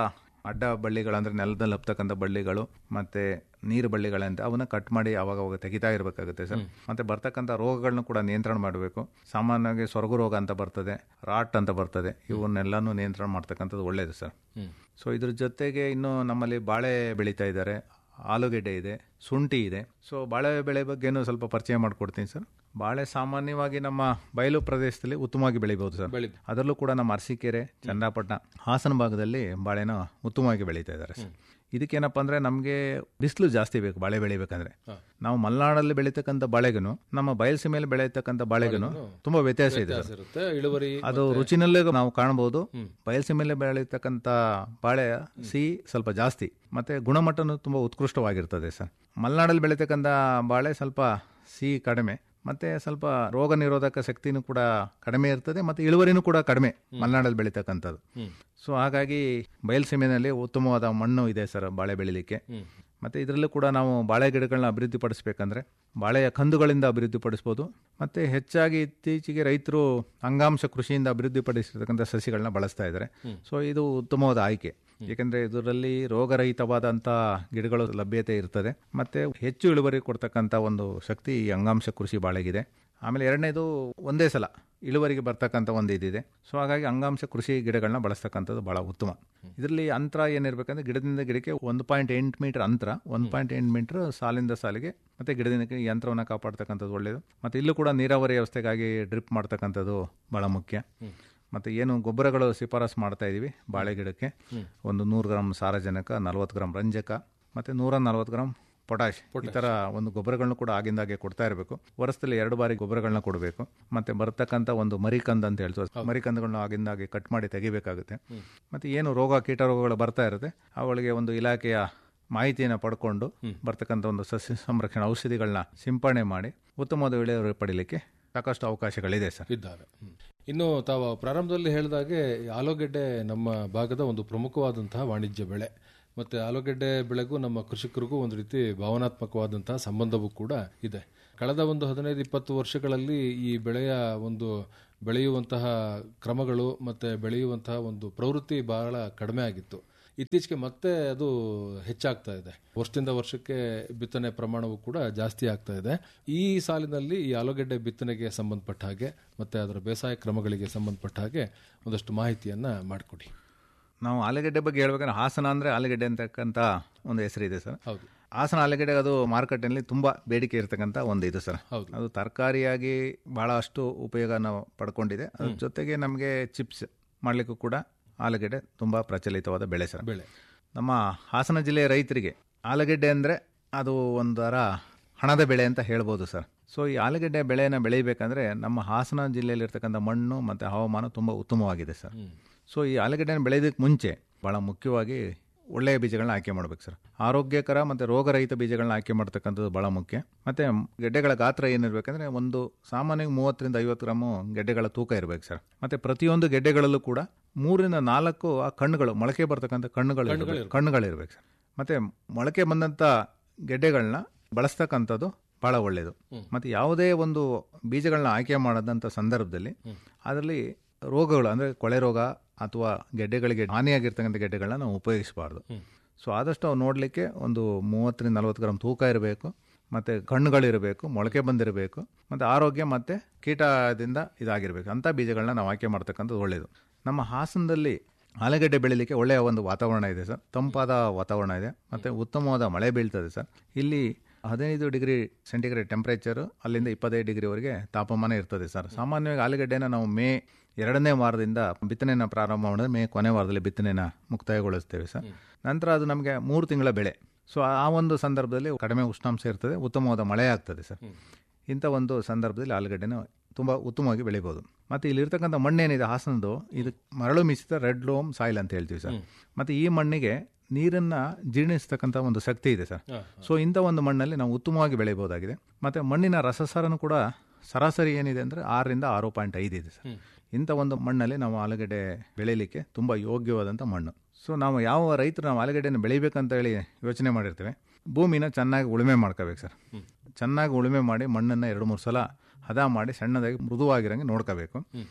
ಅಡ್ಡ ಬಳ್ಳಿಗಳಂದ್ರೆ ನೆಲದಲ್ಲಿ ಹಬ್ತಕ್ಕಂಥ ಬಳ್ಳಿಗಳು ಮತ್ತೆ ನೀರು ಬಳ್ಳಿಗಳಂತ ಅವನ್ನ ಕಟ್ ಮಾಡಿ ಅವಾಗ ಅವಾಗ ತೆಗಿತಾ ಇರಬೇಕಾಗುತ್ತೆ ಸರ್ ಮತ್ತೆ ಬರ್ತಕ್ಕಂಥ ರೋಗಗಳನ್ನ ಕೂಡ ನಿಯಂತ್ರಣ ಮಾಡಬೇಕು ಸಾಮಾನ್ಯವಾಗಿ ಸೊರಗು ರೋಗ ಅಂತ ಬರ್ತದೆ ರಾಟ್ ಅಂತ ಬರ್ತದೆ ಇವನ್ನೆಲ್ಲಾನು ನಿಯಂತ್ರಣ ಮಾಡ್ತಕ್ಕಂಥದ್ದು ಒಳ್ಳೆಯದು ಸರ್ ಸೊ ಇದ್ರ ಜೊತೆಗೆ ಇನ್ನು ನಮ್ಮಲ್ಲಿ ಬಾಳೆ ಬೆಳೀತಾ ಇದ್ದಾರೆ ಆಲೂಗೆಡ್ಡೆ ಇದೆ ಶುಂಠಿ ಇದೆ ಸೊ ಬಾಳೆ ಬೆಳೆ ಬಗ್ಗೆನೂ ಸ್ವಲ್ಪ ಪರಿಚಯ ಮಾಡಿಕೊಡ್ತೀನಿ ಸರ್ ಬಾಳೆ ಸಾಮಾನ್ಯವಾಗಿ ನಮ್ಮ ಬಯಲು ಪ್ರದೇಶದಲ್ಲಿ ಉತ್ತಮವಾಗಿ ಬೆಳಿಬಹುದು ಸರ್ ಬೆಳಿ ಅದರಲ್ಲೂ ಕೂಡ ನಮ್ಮ ಅರಸೀಕೆರೆ ಚನ್ನಪಟ್ಟಣ ಹಾಸನ ಭಾಗದಲ್ಲಿ ಬಾಳೆನ ಉತ್ತಮವಾಗಿ ಬೆಳೀತಾ ಇದ್ದಾರೆ ಸರ್ ಇದಕ್ಕೇನಪ್ಪ ಅಂದ್ರೆ ನಮಗೆ ಬಿಸಿಲು ಜಾಸ್ತಿ ಬೇಕು ಬಾಳೆ ಬೆಳಿಬೇಕಂದ್ರೆ ನಾವು ಮಲೆನಾಡಲ್ಲಿ ಬೆಳೀತಕ್ಕಂಥ ಬಾಳೆಗನು ನಮ್ಮ ಬಯಲುಸೀಮೆಯಲ್ಲಿ ಬೆಳೀತಕ್ಕಂಥ ಬಾಳೆಗನು ತುಂಬಾ ವ್ಯತ್ಯಾಸ ಇದೆ ಸರ್ ಇರುತ್ತೆ ಇಳುವರಿ ಅದು ರುಚಿನಲ್ಲೇ ನಾವು ಕಾಣಬಹುದು ಬಯಲುಸೀಮೆಯಲ್ಲಿ ಬೆಳೀತಕ್ಕಂಥ ಬಾಳೆ ಸಿಹಿ ಸ್ವಲ್ಪ ಜಾಸ್ತಿ ಮತ್ತೆ ಗುಣಮಟ್ಟನೂ ತುಂಬಾ ಉತ್ಕೃಷ್ಟವಾಗಿರ್ತದೆ ಸರ್ ಮಲೆನಾಡಲ್ಲಿ ಬೆಳೀತಕ್ಕಂಥ ಬಾಳೆ ಸ್ವಲ್ಪ ಸಿಹಿ ಕಡಿಮೆ ಮತ್ತೆ ಸ್ವಲ್ಪ ರೋಗ ನಿರೋಧಕ ಶಕ್ತಿನೂ ಕೂಡ ಕಡಿಮೆ ಇರ್ತದೆ ಮತ್ತೆ ಇಳುವರಿನೂ ಕೂಡ ಕಡಿಮೆ ಮಲೆನಾಡಲ್ಲಿ ಬೆಳೀತಕ್ಕಂಥದ್ದು ಸೊ ಹಾಗಾಗಿ ಬಯಲುಸೀಮೆನಲ್ಲಿ ಉತ್ತಮವಾದ ಮಣ್ಣು ಇದೆ ಸರ್ ಬಾಳೆ ಬೆಳಿಲಿಕ್ಕೆ ಮತ್ತೆ ಇದರಲ್ಲೂ ಕೂಡ ನಾವು ಬಾಳೆ ಗಿಡಗಳನ್ನ ಅಭಿವೃದ್ಧಿಪಡಿಸಬೇಕಂದ್ರೆ ಬಾಳೆಯ ಕಂದುಗಳಿಂದ ಅಭಿವೃದ್ಧಿಪಡಿಸ್ಬೋದು ಮತ್ತೆ ಹೆಚ್ಚಾಗಿ ಇತ್ತೀಚೆಗೆ ರೈತರು ಅಂಗಾಂಶ ಕೃಷಿಯಿಂದ ಅಭಿವೃದ್ಧಿಪಡಿಸಿರ್ತಕ್ಕಂಥ ಸಸಿಗಳನ್ನ ಬಳಸ್ತಾ ಇದ್ದಾರೆ ಸೊ ಇದು ಉತ್ತಮವಾದ ಆಯ್ಕೆ ಏಕೆಂದ್ರೆ ಇದರಲ್ಲಿ ರೋಗರಹಿತವಾದಂಥ ಗಿಡಗಳು ಲಭ್ಯತೆ ಇರ್ತದೆ ಮತ್ತೆ ಹೆಚ್ಚು ಇಳುವರಿ ಕೊಡ್ತಕ್ಕಂಥ ಒಂದು ಶಕ್ತಿ ಈ ಅಂಗಾಂಶ ಕೃಷಿ ಬಾಳೆಗಿದೆ ಆಮೇಲೆ ಎರಡನೇದು ಒಂದೇ ಸಲ ಇಳುವರಿಗೆ ಬರ್ತಕ್ಕಂಥ ಒಂದು ಇದಿದೆ ಸೊ ಹಾಗಾಗಿ ಅಂಗಾಂಶ ಕೃಷಿ ಗಿಡಗಳನ್ನ ಬಳಸ್ತಕ್ಕಂಥದ್ದು ಬಹಳ ಉತ್ತಮ ಇದರಲ್ಲಿ ಅಂತರ ಏನಿರಬೇಕಂದ್ರೆ ಗಿಡದಿಂದ ಗಿಡಕ್ಕೆ ಒಂದು ಪಾಯಿಂಟ್ ಎಂಟು ಮೀಟರ್ ಅಂತರ ಒಂದು ಪಾಯಿಂಟ್ ಎಂಟು ಮೀಟರ್ ಸಾಲಿಂದ ಸಾಲಿಗೆ ಮತ್ತೆ ಗಿಡದಿಂದ ಗಿಡಕ್ಕೆ ಯಂತ್ರವನ್ನು ಕಾಪಾಡ್ತಕ್ಕಂಥದ್ದು ಒಳ್ಳೆಯದು ಮತ್ತೆ ಇಲ್ಲೂ ಕೂಡ ನೀರಾವರಿ ವ್ಯವಸ್ಥೆಗಾಗಿ ಡ್ರಿಪ್ ಮಾಡ್ತಕ್ಕಂಥದ್ದು ಬಹಳ ಮುಖ್ಯ ಮತ್ತೆ ಏನು ಗೊಬ್ಬರಗಳು ಶಿಫಾರಸು ಮಾಡ್ತಾ ಇದೀವಿ ಬಾಳೆ ಗಿಡಕ್ಕೆ ಒಂದು ನೂರು ಗ್ರಾಮ್ ಸಾರಜನಕ ನಲವತ್ತು ಗ್ರಾಮ್ ರಂಜಕ ಮತ್ತೆ ನೂರ ನಲವತ್ತು ಗ್ರಾಮ್ ಪೊಟ್ಯಾಶ್ ಈ ತರ ಒಂದು ಗೊಬ್ಬರಗಳನ್ನು ಕೂಡ ಆಗಿಂದಾಗೆ ಕೊಡ್ತಾ ಇರಬೇಕು ವರ್ಷದಲ್ಲಿ ಎರಡು ಬಾರಿ ಗೊಬ್ಬರಗಳನ್ನ ಕೊಡಬೇಕು ಮತ್ತೆ ಬರ್ತಕ್ಕಂಥ ಒಂದು ಮರಿಕಂದ್ ಅಂತ ಹೇಳ್ತೀವಿ ಮರಿಕಂದಗಳನ್ನ ಆಗಿಂದಾಗೆ ಕಟ್ ಮಾಡಿ ತೆಗಿಬೇಕಾಗುತ್ತೆ ಮತ್ತೆ ಏನು ರೋಗ ಕೀಟ ರೋಗಗಳು ಬರ್ತಾ ಇರುತ್ತೆ ಅವುಗಳಿಗೆ ಒಂದು ಇಲಾಖೆಯ ಮಾಹಿತಿಯನ್ನು ಪಡ್ಕೊಂಡು ಬರ್ತಕ್ಕಂಥ ಒಂದು ಸಸ್ಯ ಸಂರಕ್ಷಣಾ ಔಷಧಿಗಳನ್ನ ಸಿಂಪಡಣೆ ಮಾಡಿ ಉತ್ತಮವಾದ ಇಳುವರಿ ಪಡಿಲಿಕ್ಕೆ ಸಾಕಷ್ಟು ಅವಕಾಶಗಳಿದೆ ಸರ್ ಇದ್ದಾರೆ ಹ್ಮ್. ಇನ್ನು ತಾವು ಪ್ರಾರಂಭದಲ್ಲಿ ಹೇಳಿದಾಗೆ ಈ ಆಲೂಗೆಡ್ಡೆ ನಮ್ಮ ಭಾಗದ ಒಂದು ಪ್ರಮುಖವಾದಂತಹ ವಾಣಿಜ್ಯ ಬೆಳೆ ಮತ್ತೆ ಆಲೂಗೆಡ್ಡೆ ಬೆಳೆಗೂ ನಮ್ಮ ಕೃಷಿಕರಿಗೂ ಒಂದು ರೀತಿ ಭಾವನಾತ್ಮಕವಾದಂತಹ ಸಂಬಂಧವೂ ಕೂಡ ಇದೆ ಕಳೆದ ಒಂದು ಹದಿನೈದು ಇಪ್ಪತ್ತು ವರ್ಷಗಳಲ್ಲಿ ಈ ಬೆಳೆಯ ಒಂದು ಬೆಳೆಯುವಂತಹ ಕ್ರಮಗಳು ಮತ್ತೆ ಬೆಳೆಯುವಂತಹ ಒಂದು ಪ್ರವೃತ್ತಿ ಬಹಳ ಕಡಿಮೆ ಆಗಿತ್ತು ಇತ್ತೀಚೆಗೆ ಮತ್ತೆ ಅದು ಹೆಚ್ಚಾಗ್ತಾ ಇದೆ ವರ್ಷದಿಂದ ವರ್ಷಕ್ಕೆ ಬಿತ್ತನೆ ಪ್ರಮಾಣವು ಕೂಡ ಜಾಸ್ತಿ ಆಗ್ತಾ ಇದೆ ಈ ಸಾಲಿನಲ್ಲಿ ಈ ಆಲೂಗೆಡ್ಡೆ ಬಿತ್ತನೆಗೆ ಸಂಬಂಧಪಟ್ಟ ಹಾಗೆ ಮತ್ತೆ ಅದರ ಬೇಸಾಯ ಕ್ರಮಗಳಿಗೆ ಸಂಬಂಧಪಟ್ಟ ಹಾಗೆ ಒಂದಷ್ಟು ಮಾಹಿತಿಯನ್ನ ಮಾಡಿಕೊಡಿ ನಾವು ಆಲೂಗೆಡ್ಡೆ ಬಗ್ಗೆ ಹೇಳ್ಬೇಕಂದ್ರೆ ಹಾಸನ ಅಂದ್ರೆ ಆಲೂಗೆಡ್ಡೆ ಅಂತಕ್ಕಂಥ ಒಂದು ಹೆಸರಿದೆ ಸರ್ ಹೌದು ಹಾಸನ ಆಲೂಗೆಡ್ಡೆ ಅದು ಮಾರುಕಟ್ಟೆಯಲ್ಲಿ ತುಂಬಾ ಬೇಡಿಕೆ ಇರತಕ್ಕಂಥ ಒಂದು ಇದು ಸರ್ ಹೌದು. ಅದು ತರಕಾರಿಯಾಗಿ ಬಹಳಷ್ಟು ಉಪಯೋಗ ನಾವು ಪಡ್ಕೊಂಡಿದೆ ಅದ್ರ ಜೊತೆಗೆ ನಮಗೆ ಚಿಪ್ಸ್ ಮಾಡ್ಲಿಕ್ಕೂ ಕೂಡ ಆಲೂಗೆಡ್ಡೆ ತುಂಬಾ ಪ್ರಚಲಿತವಾದ ಬೆಳೆ ಸರ್ ಬೆಳೆ ನಮ್ಮ ಹಾಸನ ಜಿಲ್ಲೆಯ ರೈತರಿಗೆ ಆಲೂಗೆಡ್ಡೆ ಅಂದರೆ ಅದು ಒಂದರ ಹಣದ ಬೆಳೆ ಅಂತ ಹೇಳ್ಬೋದು ಸರ್ ಸೊ ಈ ಆಲೂಗೆಡ್ಡೆ ಬೆಳೆಯನ್ನು ಬೆಳಿಬೇಕಂದ್ರೆ ನಮ್ಮ ಹಾಸನ ಜಿಲ್ಲೆಯಲ್ಲಿರ್ತಕ್ಕಂಥ ಮಣ್ಣು ಮತ್ತು ಹವಾಮಾನ ತುಂಬ ಉತ್ತಮವಾಗಿದೆ ಸರ್ ಸೊ ಈ ಆಲೂಗೆಡ್ಡೆನ ಬೆಳೆಯೋದಕ್ಕೆ ಮುಂಚೆ ಭಾಳ ಮುಖ್ಯವಾಗಿ ಒಳ್ಳೆಯ ಬೀಜಗಳನ್ನ ಆಯ್ಕೆ ಮಾಡ್ಬೇಕು ಸರ್ ಆರೋಗ್ಯಕರ ಮತ್ತು ರೋಗರಹಿತ ಬೀಜಗಳನ್ನ ಆಯ್ಕೆ ಮಾಡ್ತಕ್ಕಂಥದ್ದು ಭಾಳ ಮುಖ್ಯ ಮತ್ತು ಗೆಡ್ಡೆಗಳ ಗಾತ್ರ ಏನಿರಬೇಕಂದ್ರೆ ಒಂದು ಸಾಮಾನ್ಯವಾಗಿ ಮೂವತ್ತರಿಂದ ಐವತ್ತು ಗ್ರಾಮು ಗೆಡ್ಡೆಗಳ ತೂಕ ಇರಬೇಕು ಸರ್ ಮತ್ತು ಪ್ರತಿಯೊಂದು ಗೆಡ್ಡೆಗಳಲ್ಲೂ ಕೂಡ ಮೂರರಿಂದ ನಾಲ್ಕು ಆ ಕಣ್ಣುಗಳು ಮೊಳಕೆ ಬರ್ತಕ್ಕಂಥ ಕಣ್ಣುಗಳು ಇರ್ಬೇಕು. ಕಣ್ಣುಗಳಿರ್ಬೇಕು ಸರ್ ಮತ್ತು ಮೊಳಕೆ ಬಂದಂಥ ಗೆಡ್ಡೆಗಳನ್ನ ಬಳಸ್ತಕ್ಕಂಥದ್ದು ಭಾಳ ಒಳ್ಳೆಯದು ಮತ್ತು ಯಾವುದೇ ಒಂದು ಬೀಜಗಳನ್ನ ಆಯ್ಕೆ ಮಾಡದಂಥ ಸಂದರ್ಭದಲ್ಲಿ ಅದರಲ್ಲಿ ರೋಗಗಳು ಅಂದರೆ ಕೊಳೆ ರೋಗ ಅಥವಾ ಗೆಡ್ಡೆಗಳಿಗೆ ಹಾನಿಯಾಗಿರ್ತಕ್ಕಂಥ ಗೆಡ್ಡೆಗಳನ್ನ ನಾವು ಉಪಯೋಗಿಸಬಾರ್ದು ಸೊ ಆದಷ್ಟು ಅವು ನೋಡಲಿಕ್ಕೆ ಒಂದು ಮೂವತ್ತರಿಂದ ನಲವತ್ತು ಗ್ರಾಮ್ ತೂಕ ಇರಬೇಕು ಮತ್ತು ಕಣ್ಣುಗಳಿರಬೇಕು ಮೊಳಕೆ ಬಂದಿರಬೇಕು ಮತ್ತು ಆರೋಗ್ಯ ಮತ್ತು ಕೀಟದಿಂದ ಇದಾಗಿರಬೇಕು ಅಂಥ ಬೀಜಗಳನ್ನ ನಾವು ಆಯ್ಕೆ ಮಾಡ್ತಕ್ಕಂಥದ್ದು ಒಳ್ಳೆಯದು ನಮ್ಮ ಹಾಸನದಲ್ಲಿ ಆಲೂಗಡ್ಡೆ ಬೆಳಿಲಿಕ್ಕೆ ಒಳ್ಳೆಯ ಒಂದು ವಾತಾವರಣ ಇದೆ ಸರ್ ತಂಪಾದ ವಾತಾವರಣ ಇದೆ ಮತ್ತು ಉತ್ತಮವಾದ ಮಳೆ ಬೀಳ್ತದೆ ಸರ್ ಇಲ್ಲಿ ಹದಿನೈದು ಡಿಗ್ರಿ ಸೆಂಟಿಗ್ರೇಡ್ ಟೆಂಪ್ರೇಚರ್ ಅಲ್ಲಿಂದ ಇಪ್ಪತ್ತೈದು ಡಿಗ್ರಿವರೆಗೆ ತಾಪಮಾನ ಇರ್ತದೆ ಸರ್ ಸಾಮಾನ್ಯವಾಗಿ ಆಲೂಗಡ್ಡೆನ ನಾವು ಮೇ ಎರಡನೇ ವಾರದಿಂದ ಬಿತ್ತನೆನ ಪ್ರಾರಂಭ ಮಾಡಿದ್ರೆ ಮೇ ಕೊನೆ ವಾರದಲ್ಲಿ ಬಿತ್ತನೆನ ಮುಕ್ತಾಯಗೊಳಿಸ್ತೇವೆ ಸರ್ ನಂತರ ಅದು ನಮಗೆ ಮೂರು ತಿಂಗಳ ಬೆಳೆ ಸೊ ಆ ಒಂದು ಸಂದರ್ಭದಲ್ಲಿ ಕಡಿಮೆ ಉಷ್ಣಾಂಶ ಇರ್ತದೆ ಉತ್ತಮವಾದ ಮಳೆ ಆಗ್ತದೆ ಸರ್ ಇಂಥ ಒಂದು ಸಂದರ್ಭದಲ್ಲಿ ಆಲೂಗಡ್ಡೆನ ತುಂಬ ಉತ್ತಮವಾಗಿ ಬೆಳಿಬೋದು ಮತ್ತು ಇಲ್ಲಿರ್ತಕ್ಕಂಥ ಮಣ್ಣೇನಿದೆ ಹಾಸನದು ಇದು ಮರಳು ಮಿಶ್ರಿತ ರೆಡ್ ಲೋಮ್ ಸಾಯಿಲ್ ಅಂತ ಹೇಳ್ತೀವಿ ಸರ್ ಮತ್ತು ಈ ಮಣ್ಣಿಗೆ ನೀರನ್ನ ಜೀರ್ಣಿಸ್ತಕ್ಕಂಥ ಒಂದು ಶಕ್ತಿ ಇದೆ ಸರ್ ಸೊ ಇಂಥ ಒಂದು ಮಣ್ಣಲ್ಲಿ ನಾವು ಉತ್ತಮವಾಗಿ ಬೆಳೆಯಬಹುದಾಗಿದೆ ಮತ್ತು ಮಣ್ಣಿನ ರಸಸಾರನು ಕೂಡ ಸರಾಸರಿ ಏನಿದೆ ಅಂದರೆ ಆರರಿಂದ ಆರು ಪಾಯಿಂಟ್ ಐದು ಇದೆ ಸರ್ ಇಂಥ ಒಂದು ಮಣ್ಣಲ್ಲಿ ನಾವು ಆಲೂಗಡ್ಡೆ ಬೆಳೀಲಿಕ್ಕೆ ತುಂಬ ಯೋಗ್ಯವಾದಂಥ ಮಣ್ಣು ಸೊ ನಾವು ಯಾವ ರೈತರು ನಾವು ಆಲೂಗಡ್ಡೆನ ಬೆಳಿಬೇಕಂತ ಹೇಳಿ ಯೋಚನೆ ಮಾಡಿರ್ತೇವೆ ಭೂಮಿನ ಚೆನ್ನಾಗಿ ಉಳುಮೆ ಮಾಡ್ಕೋಬೇಕು ಸರ್ ಚೆನ್ನಾಗಿ ಉಳುಮೆ ಮಾಡಿ ಮಣ್ಣನ್ನು ಎರಡು ಮೂರು ಸಲ ಹದ ಮಾಡಿ ಸಣ್ಣದಾಗಿ ಮೃದುವಾಗಿರಂಗೆ ನೋಡ್ಕೋಬೇಕು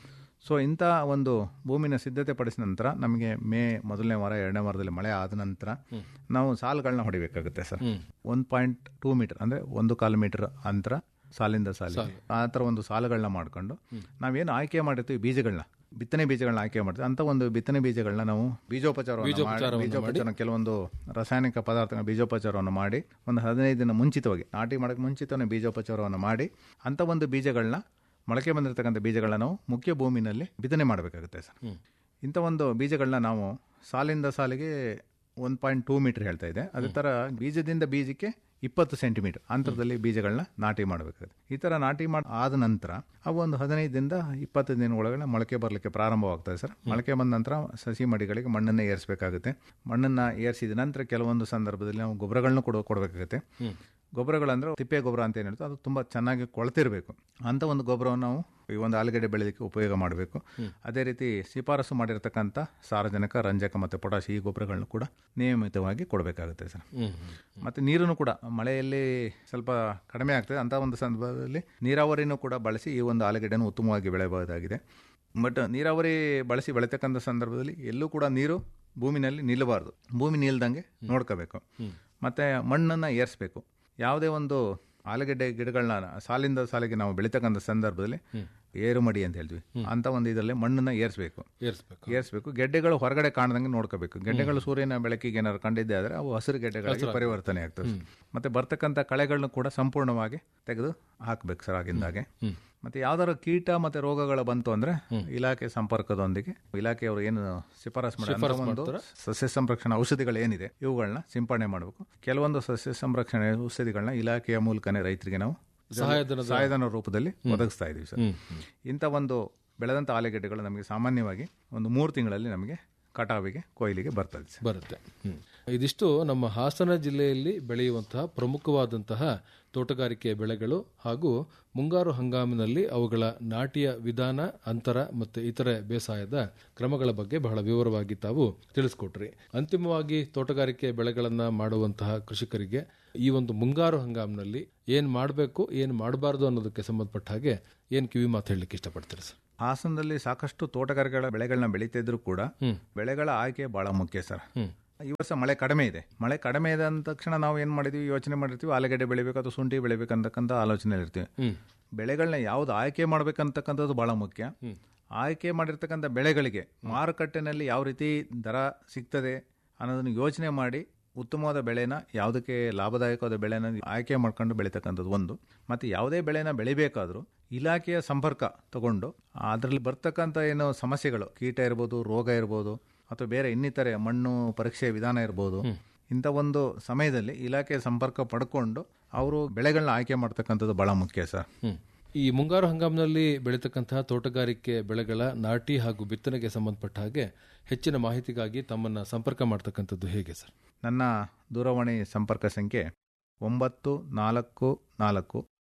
ಸೊ ಇಂಥ ಒಂದು ಭೂಮಿನ ಸಿದ್ಧತೆ ಪಡಿಸಿದ ನಂತರ ನಮಗೆ ಮೇ ಮೊದಲನೇ ವಾರ ಎರಡನೇ ವಾರದಲ್ಲಿ ಮಳೆ ಆದ ನಂತರ ನಾವು ಸಾಲುಗಳನ್ನ ಹೊಡಿಬೇಕಾಗುತ್ತೆ sir one point two metre ಅಂದರೆ ಒಂದು ಕಾಲು ಮೀಟರ್ ಅಂತರ ಸಾಲಿಂದ ಸಾಲಿಗೆ ಆ ಥರ ಒಂದು ಸಾಲುಗಳನ್ನ ಮಾಡ್ಕೊಂಡು ನಾವೇನು ಆಯ್ಕೆ ಮಾಡಿರ್ತೀವಿ ಬೀಜಗಳನ್ನ ಬಿತ್ತನೆ ಬೀಜಗಳನ್ನ ಆಯ್ಕೆ ಮಾಡ್ತೀವಿ ಅಂತ ಒಂದು ಬಿತ್ತನೆ ಬೀಜಗಳನ್ನ ನಾವು ಬೀಜೋಪಚಾರವನ್ನು ಮಾಡಿ ಬೀಜೋಪಚಾರ ಕೆಲವೊಂದು ರಾಸಾಯನಿಕ ಪದಾರ್ಥಗಳ ಬೀಜೋಪಚಾರವನ್ನು ಮಾಡಿ ಒಂದು ಹದಿನೈದು ದಿನ ಮುಂಚಿತವಾಗಿ ನಾಟಿ ಮಾಡೋಕ್ಕೆ ಮುಂಚಿತವಾಗಿ ಬೀಜೋಪಚಾರವನ್ನು ಮಾಡಿ ಅಂಥ ಒಂದು ಬೀಜಗಳನ್ನ ಮೊಳಕೆ ಬಂದಿರತಕ್ಕಂಥ ಬೀಜಗಳನ್ನ ನಾವು ಮುಖ್ಯ ಭೂಮಿನಲ್ಲಿ ಬಿತ್ತನೆ ಮಾಡಬೇಕಾಗುತ್ತೆ ಸರ್ ಇಂಥ ಒಂದು ಬೀಜಗಳನ್ನ ನಾವು ಸಾಲಿಂದ ಸಾಲಿಗೆ ಒನ್ ಪಾಯಿಂಟ್ ಟೂ ಮೀಟರ್ ಹೇಳ್ತಾ ಇದೆ ಅದೇ ಥರ ಬೀಜದಿಂದ ಬೀಜಕ್ಕೆ ಇಪ್ಪತ್ತು ಸೆಂಟಿಮೀಟರ್ ಅಂತರದಲ್ಲಿ ಬೀಜಗಳನ್ನ ನಾಟಿ ಮಾಡಬೇಕಾಗುತ್ತೆ ಈ ಥರ ನಾಟಿ ಮಾಡಿ ಆದ ನಂತರ ಅವು ಒಂದು ಹದಿನೈದರಿಂದ ಇಪ್ಪತ್ತು ದಿನ ಒಳಗಡೆ ಮೊಳಕೆ ಬರಲಿಕ್ಕೆ ಪ್ರಾರಂಭವಾಗ್ತದೆ ಸರ್ ಮೊಳಕೆ ಬಂದ ನಂತರ ಸಸಿ ಮಡಿಗಳಿಗೆ ಮಣ್ಣನ್ನು ಏರಿಸಬೇಕಾಗುತ್ತೆ ಮಣ್ಣನ್ನು ಏರಿಸಿದ ನಂತರ ಕೆಲವೊಂದು ಸಂದರ್ಭದಲ್ಲಿ ನಾವು ಗೊಬ್ಬರಗಳನ್ನು ಕೊಡ ಕೊಡಬೇಕಾಗುತ್ತೆ ಗೊಬ್ಬರಗಳಂದ್ರೆ ತಿಪ್ಪೆ ಗೊಬ್ಬರ ಅಂತ ಏನು ಹೇಳ್ತೀವಿ ಅದು ತುಂಬ ಚೆನ್ನಾಗಿ ಕೊಳ್ತಿರಬೇಕು ಅಂಥ ಒಂದು ಗೊಬ್ಬರವನ್ನು ನಾವು ಈ ಒಂದು ಆಲೂಗಡ್ಡೆ ಬೆಳೆಯೋದಕ್ಕೆ ಉಪಯೋಗ ಮಾಡಬೇಕು ಅದೇ ರೀತಿ ಶಿಫಾರಸು ಮಾಡಿರ್ತಕ್ಕಂಥ ಸಾರಜನಕ ರಂಜಕ ಮತ್ತು ಪೊಟಾಶ್ ಈ ಗೊಬ್ಬರಗಳನ್ನು ಕೂಡ ನಿಯಮಿತವಾಗಿ ಕೊಡಬೇಕಾಗುತ್ತೆ ಸರ್ ಮತ್ತು ನೀರನ್ನು ಕೂಡ ಮಳೆಯಲ್ಲಿ ಸ್ವಲ್ಪ ಕಡಿಮೆ ಆಗ್ತದೆ ಅಂಥ ಒಂದು ಸಂದರ್ಭದಲ್ಲಿ ನೀರಾವರಿನೂ ಕೂಡ ಬಳಸಿ ಈ ಒಂದು ಆಲೂಗಡ್ಡೆಯನ್ನು ಉತ್ತಮವಾಗಿ ಬೆಳೆಯಬಹುದಾಗಿದೆ ಬಟ್ ನೀರಾವರಿ ಬಳಸಿ ಬೆಳೀತಕ್ಕಂಥ ಸಂದರ್ಭದಲ್ಲಿ ಎಲ್ಲೂ ಕೂಡ ನೀರು ಭೂಮಿನಲ್ಲಿ ನಿಲ್ಲಬಾರ್ದು ಭೂಮಿ ನಿಲ್ದಂಗೆ ನೋಡ್ಕೋಬೇಕು ಮತ್ತು ಮಣ್ಣನ್ನು ಏರಿಸಬೇಕು ಯಾವುದೇ ಒಂದು ಆಲೂಗಡ್ಡೆ ಗಿಡಗಳನ್ನ ಸಾಲಿಂದ ಸಾಲಿಗೆ ನಾವು ಬೆಳೀತಕ್ಕಂಥ ಸಂದರ್ಭದಲ್ಲಿ ಏರುಮಡಿ ಅಂತ ಹೇಳ್ತೀವಿ ಅಂತ ಒಂದು ಇದರಲ್ಲಿ ಮಣ್ಣನ್ನ ಏರಿಸಬೇಕು ಏರಿಸ್ಬೇಕು ಏರಿಸಬೇಕು ಗೆಡ್ಡೆಗಳು ಹೊರಗಡೆ ಕಾಣದಂಗೆ ನೋಡ್ಕೋಬೇಕು ಗೆಡ್ಡೆಗಳು ಸೂರ್ಯನ ಬೆಳಕಿಗೆ ಏನಾದ್ರು ಕಂಡಿದ್ದೆ ಆದರೆ ಅವು ಹಸಿರು ಗೆಡ್ಡೆಗಳಾಗಿ ಪರಿವರ್ತನೆ ಆಗ್ತವೆ ಮತ್ತೆ ಬರ್ತಕ್ಕಂಥ ಕಳೆಗಳನ್ನು ಕೂಡ ಸಂಪೂರ್ಣವಾಗಿ ತೆಗೆದು ಹಾಕ್ಬೇಕು ಸರ್ ಆಗಿಂದಾಗೆ ಮತ್ತೆ ಯಾವ್ದಾದ್ರು ಕೀಟ ಮತ್ತೆ ರೋಗಗಳು ಬಂತು ಅಂದ್ರೆ ಇಲಾಖೆ ಸಂಪರ್ಕದೊಂದಿಗೆ ಇಲಾಖೆಯವರು ಏನು ಶಿಫಾರಸ್ ಮಾಡಿ ಒಂದು ಸಸ್ಯ ಸಂರಕ್ಷಣಾ ಔಷಧಿಗಳು ಏನಿದೆ ಇವುಗಳನ್ನ ಸಿಂಪಡಣೆ ಮಾಡಬೇಕು ಕೆಲವೊಂದು ಸಸ್ಯ ಸಂರಕ್ಷಣೆ ಔಷಧಿಗಳನ್ನ ಇಲಾಖೆಯ ಮೂಲಕನೇ ರೈತರಿಗೆ ನಾವು ಸಹಾಯಧನದ ಸಹಾಯಧನ ರೂಪದಲ್ಲಿ ಒದಗಿಸ್ತಾ ಇದೀವಿ ಸರ್ ಇಂಥ ಒಂದು ಬೆಳೆದಂಥ ಆಲೂಗೆಡ್ಡೆಗಳು ನಮಗೆ ಸಾಮಾನ್ಯವಾಗಿ ಒಂದು ಮೂರು ತಿಂಗಳಲ್ಲಿ ನಮಗೆ ಕಟಾವಿಗೆ ಕೊಯ್ಲಿಗೆ ಬರ್ತದೆ ಸರ್ ಬರುತ್ತೆ ಹ್ಮ್. ಇದಿಷ್ಟು ನಮ್ಮ ಹಾಸನ ಜಿಲ್ಲೆಯಲ್ಲಿ ಬೆಳೆಯುವಂತಹ ಪ್ರಮುಖವಾದಂತಹ ತೋಟಗಾರಿಕೆ ಬೆಳೆಗಳು ಹಾಗೂ ಮುಂಗಾರು ಹಂಗಾಮಿನಲ್ಲಿ ಅವುಗಳ ನಾಟಿಯ ವಿಧಾನ ಅಂತರ ಮತ್ತು ಇತರೆ ಬೇಸಾಯದ ಕ್ರಮಗಳ ಬಗ್ಗೆ ಬಹಳ ವಿವರವಾಗಿ ತಾವು ತಿಳಿಸ್ಕೊಟ್ರಿ ಅಂತಿಮವಾಗಿ ತೋಟಗಾರಿಕೆ ಬೆಳೆಗಳನ್ನ ಮಾಡುವಂತಹ ಕೃಷಿಕರಿಗೆ ಈ ಒಂದು ಮುಂಗಾರು ಹಂಗಾಮಿನಲ್ಲಿ ಏನ್ ಮಾಡಬೇಕು ಏನ್ ಮಾಡಬಾರ್ದು ಅನ್ನೋದಕ್ಕೆ ಸಂಬಂಧಪಟ್ಟ ಹಾಗೆ ಏನ್ ಕಿವಿ ಮಾತು ಹೇಳಲಿಕ್ಕೆ ಇಷ್ಟಪಡ್ತೀರಿ ಸರ್ ಹಾಸನದಲ್ಲಿ ಸಾಕಷ್ಟು ತೋಟಗಾರಿಕೆ ಬೆಳೆಗಳನ್ನ ಬೆಳೀತಾ ಇದ್ರು ಕೂಡ ಬೆಳೆಗಳ ಆಯ್ಕೆ ಬಹಳ ಮುಖ್ಯ ಸರ್ ಈ ವರ್ಷ ಮಳೆ ಕಡಿಮೆ ಇದೆ ಮಳೆ ಕಡಿಮೆ ಇದೆ ಅಂದ ತಕ್ಷಣ ನಾವು ಏನ್ ಮಾಡಿದ್ವಿ ಯೋಚನೆ ಮಾಡಿರ್ತೀವಿ ಆಲೂಗಡ್ಡೆ ಬೆಳಿಬೇಕು ಅಥವಾ ಶುಂಠಿ ಬೆಳಿಬೇಕು ಅಂತಕ್ಕಂಥ ಆಲೋಚನೆ ಇರ್ತೀವಿ ಬೆಳೆಗಳನ್ನ ಯಾವ್ದು ಆಯ್ಕೆ ಮಾಡ್ಬೇಕಂತಕ್ಕಂಥದ್ದು ಬಹಳ ಮುಖ್ಯ ಆಯ್ಕೆ ಮಾಡಿರ್ತಕ್ಕಂಥ ಬೆಳೆಗಳಿಗೆ ಮಾರುಕಟ್ಟೆನಲ್ಲಿ ಯಾವ ರೀತಿ ದರ ಸಿಗ್ತದೆ ಅನ್ನೋದನ್ನು ಯೋಚನೆ ಮಾಡಿ ಉತ್ತಮವಾದ ಬೆಳೆನ ಯಾವುದಕ್ಕೆ ಲಾಭದಾಯಕವಾದ ಬೆಳೆನ ಆಯ್ಕೆ ಮಾಡ್ಕೊಂಡು ಬೆಳೀತಕ್ಕಂಥದ್ದು ಒಂದು ಮತ್ತು ಯಾವುದೇ ಬೆಳೆನ ಬೆಳಿಬೇಕಾದ್ರೂ ಇಲಾಖೆಯ ಸಂಪರ್ಕ ತಗೊಂಡು ಅದರಲ್ಲಿ ಬರ್ತಕ್ಕಂಥ ಏನು ಸಮಸ್ಯೆಗಳು ಕೀಟ ಇರ್ಬೋದು ರೋಗ ಇರ್ಬೋದು ಅಥವಾ ಬೇರೆ ಇನ್ನಿತರೆ ಮಣ್ಣು ಪರೀಕ್ಷೆ ವಿಧಾನ ಇರ್ಬೋದು ಇಂಥ ಒಂದು ಸಮಯದಲ್ಲಿ ಇಲಾಖೆಯ ಸಂಪರ್ಕ ಪಡ್ಕೊಂಡು ಅವರು ಬೆಳೆಗಳನ್ನ ಆಯ್ಕೆ ಮಾಡ್ತಕ್ಕಂಥದ್ದು ಬಹಳ ಮುಖ್ಯ ಸರ್ ಹ್ಮ್. ಈ ಮುಂಗಾರು ಹಂಗಾಮಿನಲ್ಲಿ ಬೆಳೀತಕ್ಕಂತಹ ತೋಟಗಾರಿಕೆ ಬೆಳೆಗಳ ನಾಟಿ ಹಾಗೂ ಬಿತ್ತನೆಗೆ ಸಂಬಂಧಪಟ್ಟ ಹಾಗೆ ಹೆಚ್ಚಿನ ಮಾಹಿತಿಗಾಗಿ ತಮ್ಮನ್ನ ಸಂಪರ್ಕ ಮಾಡ್ತಕ್ಕಂಥದ್ದು ಹೇಗೆ ಸರ್ ನನ್ನ ದೂರವಾಣಿ ಸಂಪರ್ಕ ಸಂಖ್ಯೆ ಒಂಬತ್ತು ನಾಲ್ಕು ನಾಲ್ಕು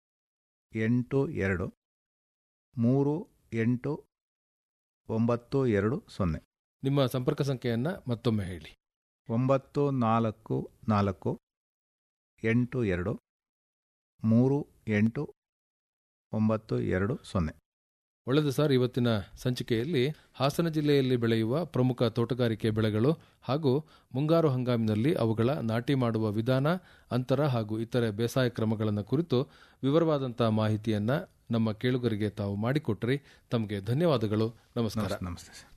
ಎಂಟು ಎರಡು ಮೂರು ಎಂಟು ಒಂಬತ್ತು ಎರಡು ಸೊನ್ನೆ ನಿಮ್ಮ ಸಂಪರ್ಕ ಸಂಖ್ಯೆಯನ್ನ ಮತ್ತೊಮ್ಮೆ ಹೇಳಿ ಒಂಬತ್ತು ನಾಲ್ಕು ನಾಲ್ಕು ಎಂಟು ಎರಡು ಮೂರು ಎಂಟು ಒಂಬತ್ತು ಎರಡು ಸೊನ್ನೆ ಒಳ್ಳೆಯದು ಸರ್ ಇವತ್ತಿನ ಸಂಚಿಕೆಯಲ್ಲಿ ಹಾಸನ ಜಿಲ್ಲೆಯಲ್ಲಿ ಬೆಳೆಯುವ ಪ್ರಮುಖ ತೋಟಗಾರಿಕೆ ಬೆಳೆಗಳು ಹಾಗೂ ಮುಂಗಾರು ಹಂಗಾಮಿನಲ್ಲಿ ಅವುಗಳ ನಾಟಿ ಮಾಡುವ ವಿಧಾನ ಅಂತರ ಹಾಗೂ ಇತರೆ ಬೇಸಾಯ ಕ್ರಮಗಳನ್ನು ಕುರಿತು ವಿವರವಾದಂತಹ ಮಾಹಿತಿಯನ್ನ ನಮ್ಮ ಕೇಳುಗರಿಗೆ ತಾವು ಮಾಡಿಕೊಟ್ರಿ ತಮಗೆ ಧನ್ಯವಾದಗಳು ನಮಸ್ಕಾರ ನಮಸ್ತೆ ಸರ್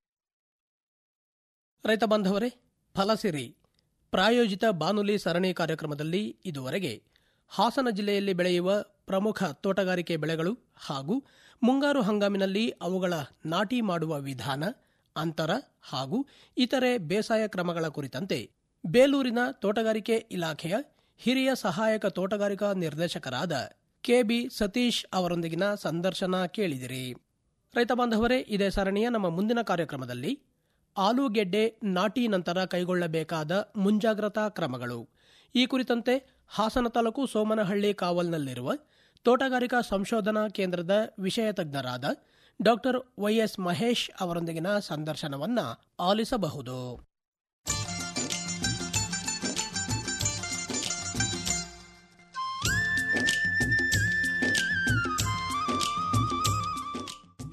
ರೈತ ಬಾಂಧವರೇ ಫಲಸಿರಿ ಪ್ರಾಯೋಜಿತ ಬಾನುಲಿ ಸರಣಿ ಕಾರ್ಯಕ್ರಮದಲ್ಲಿ ಇದುವರೆಗೆ ಹಾಸನ ಜಿಲ್ಲೆಯಲ್ಲಿ ಬೆಳೆಯುವ ಪ್ರಮುಖ ತೋಟಗಾರಿಕೆ ಬೆಳೆಗಳು ಹಾಗೂ ಮುಂಗಾರು ಹಂಗಾಮಿನಲ್ಲಿ ಅವುಗಳ ನಾಟಿ ಮಾಡುವ ವಿಧಾನ ಅಂತರ ಹಾಗೂ ಇತರೆ ಬೇಸಾಯ ಕ್ರಮಗಳ ಕುರಿತಂತೆ ಬೇಲೂರಿನ ತೋಟಗಾರಿಕೆ ಇಲಾಖೆಯ ಹಿರಿಯ ಸಹಾಯಕ ತೋಟಗಾರಿಕಾ ನಿರ್ದೇಶಕರಾದ ಕೆಬಿ ಸತೀಶ್ ಅವರೊಂದಿಗಿನ ಸಂದರ್ಶನ ಕೇಳಿದಿರಿ ರೈತ ಬಾಂಧವರೇ ಇದೇ ಸರಣಿಯ ನಮ್ಮ ಮುಂದಿನ ಕಾರ್ಯಕ್ರಮದಲ್ಲಿ ಆಲೂಗೆಡ್ಡೆ ನಾಟಿ ನಂತರ ಕೈಗೊಳ್ಳಬೇಕಾದ ಮುಂಜಾಗ್ರತಾ ಕ್ರಮಗಳು ಈ ಕುರಿತಂತೆ ಹಾಸನ ತಾಲೂಕು ಸೋಮನಹಳ್ಳಿ ಕಾವಲ್ನಲ್ಲಿರುವ ತೋಟಗಾರಿಕಾ ಸಂಶೋಧನಾ ಕೇಂದ್ರದ ವಿಷಯ ತಜ್ಞರಾದ ಡಾಕ್ಟರ್ ವೈಎಸ್ ಮಹೇಶ್ ಅವರೊಂದಿಗಿನ ಸಂದರ್ಶನವನ್ನ ಆಲಿಸಬಹುದು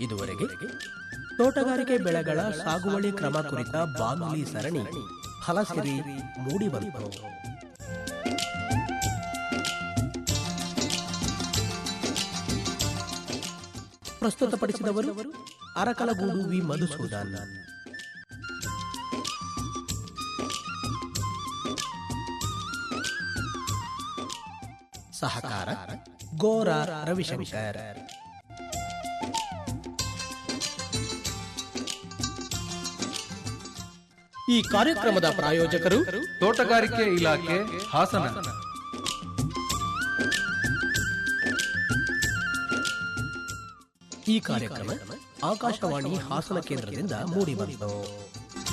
ಇದುವರೆಗೆ ತೋಟಗಾರಿಕೆ ಬೆಳೆಗಳ ಸಾಗುವಳಿ ಕ್ರಮ ಕುರಿತ ಬಾನುಲಿ ಸರಣಿ ಫಲಸಿರಿ ಮೂಡಿಬಂತು ಪ್ರಸ್ತುತಪಡಿಸಿದವರು ಅರಕಲಗೂಡು ವಿ ಮಧುಸೂದನ್ ಸಹಕಾರ ಗೋರ ರವಿಶಂಕರ್ ಈ ಕಾರ್ಯಕ್ರಮದ ಪ್ರಾಯೋಜಕರು ತೋಟಗಾರಿಕೆ ಇಲಾಖೆ ಹಾಸನ ಈ ಕಾರ್ಯಕ್ರಮ ಆಕಾಶವಾಣಿ ಹಾಸನ ಕೇಂದ್ರದಿಂದ ಮೂಡಿಬಂತು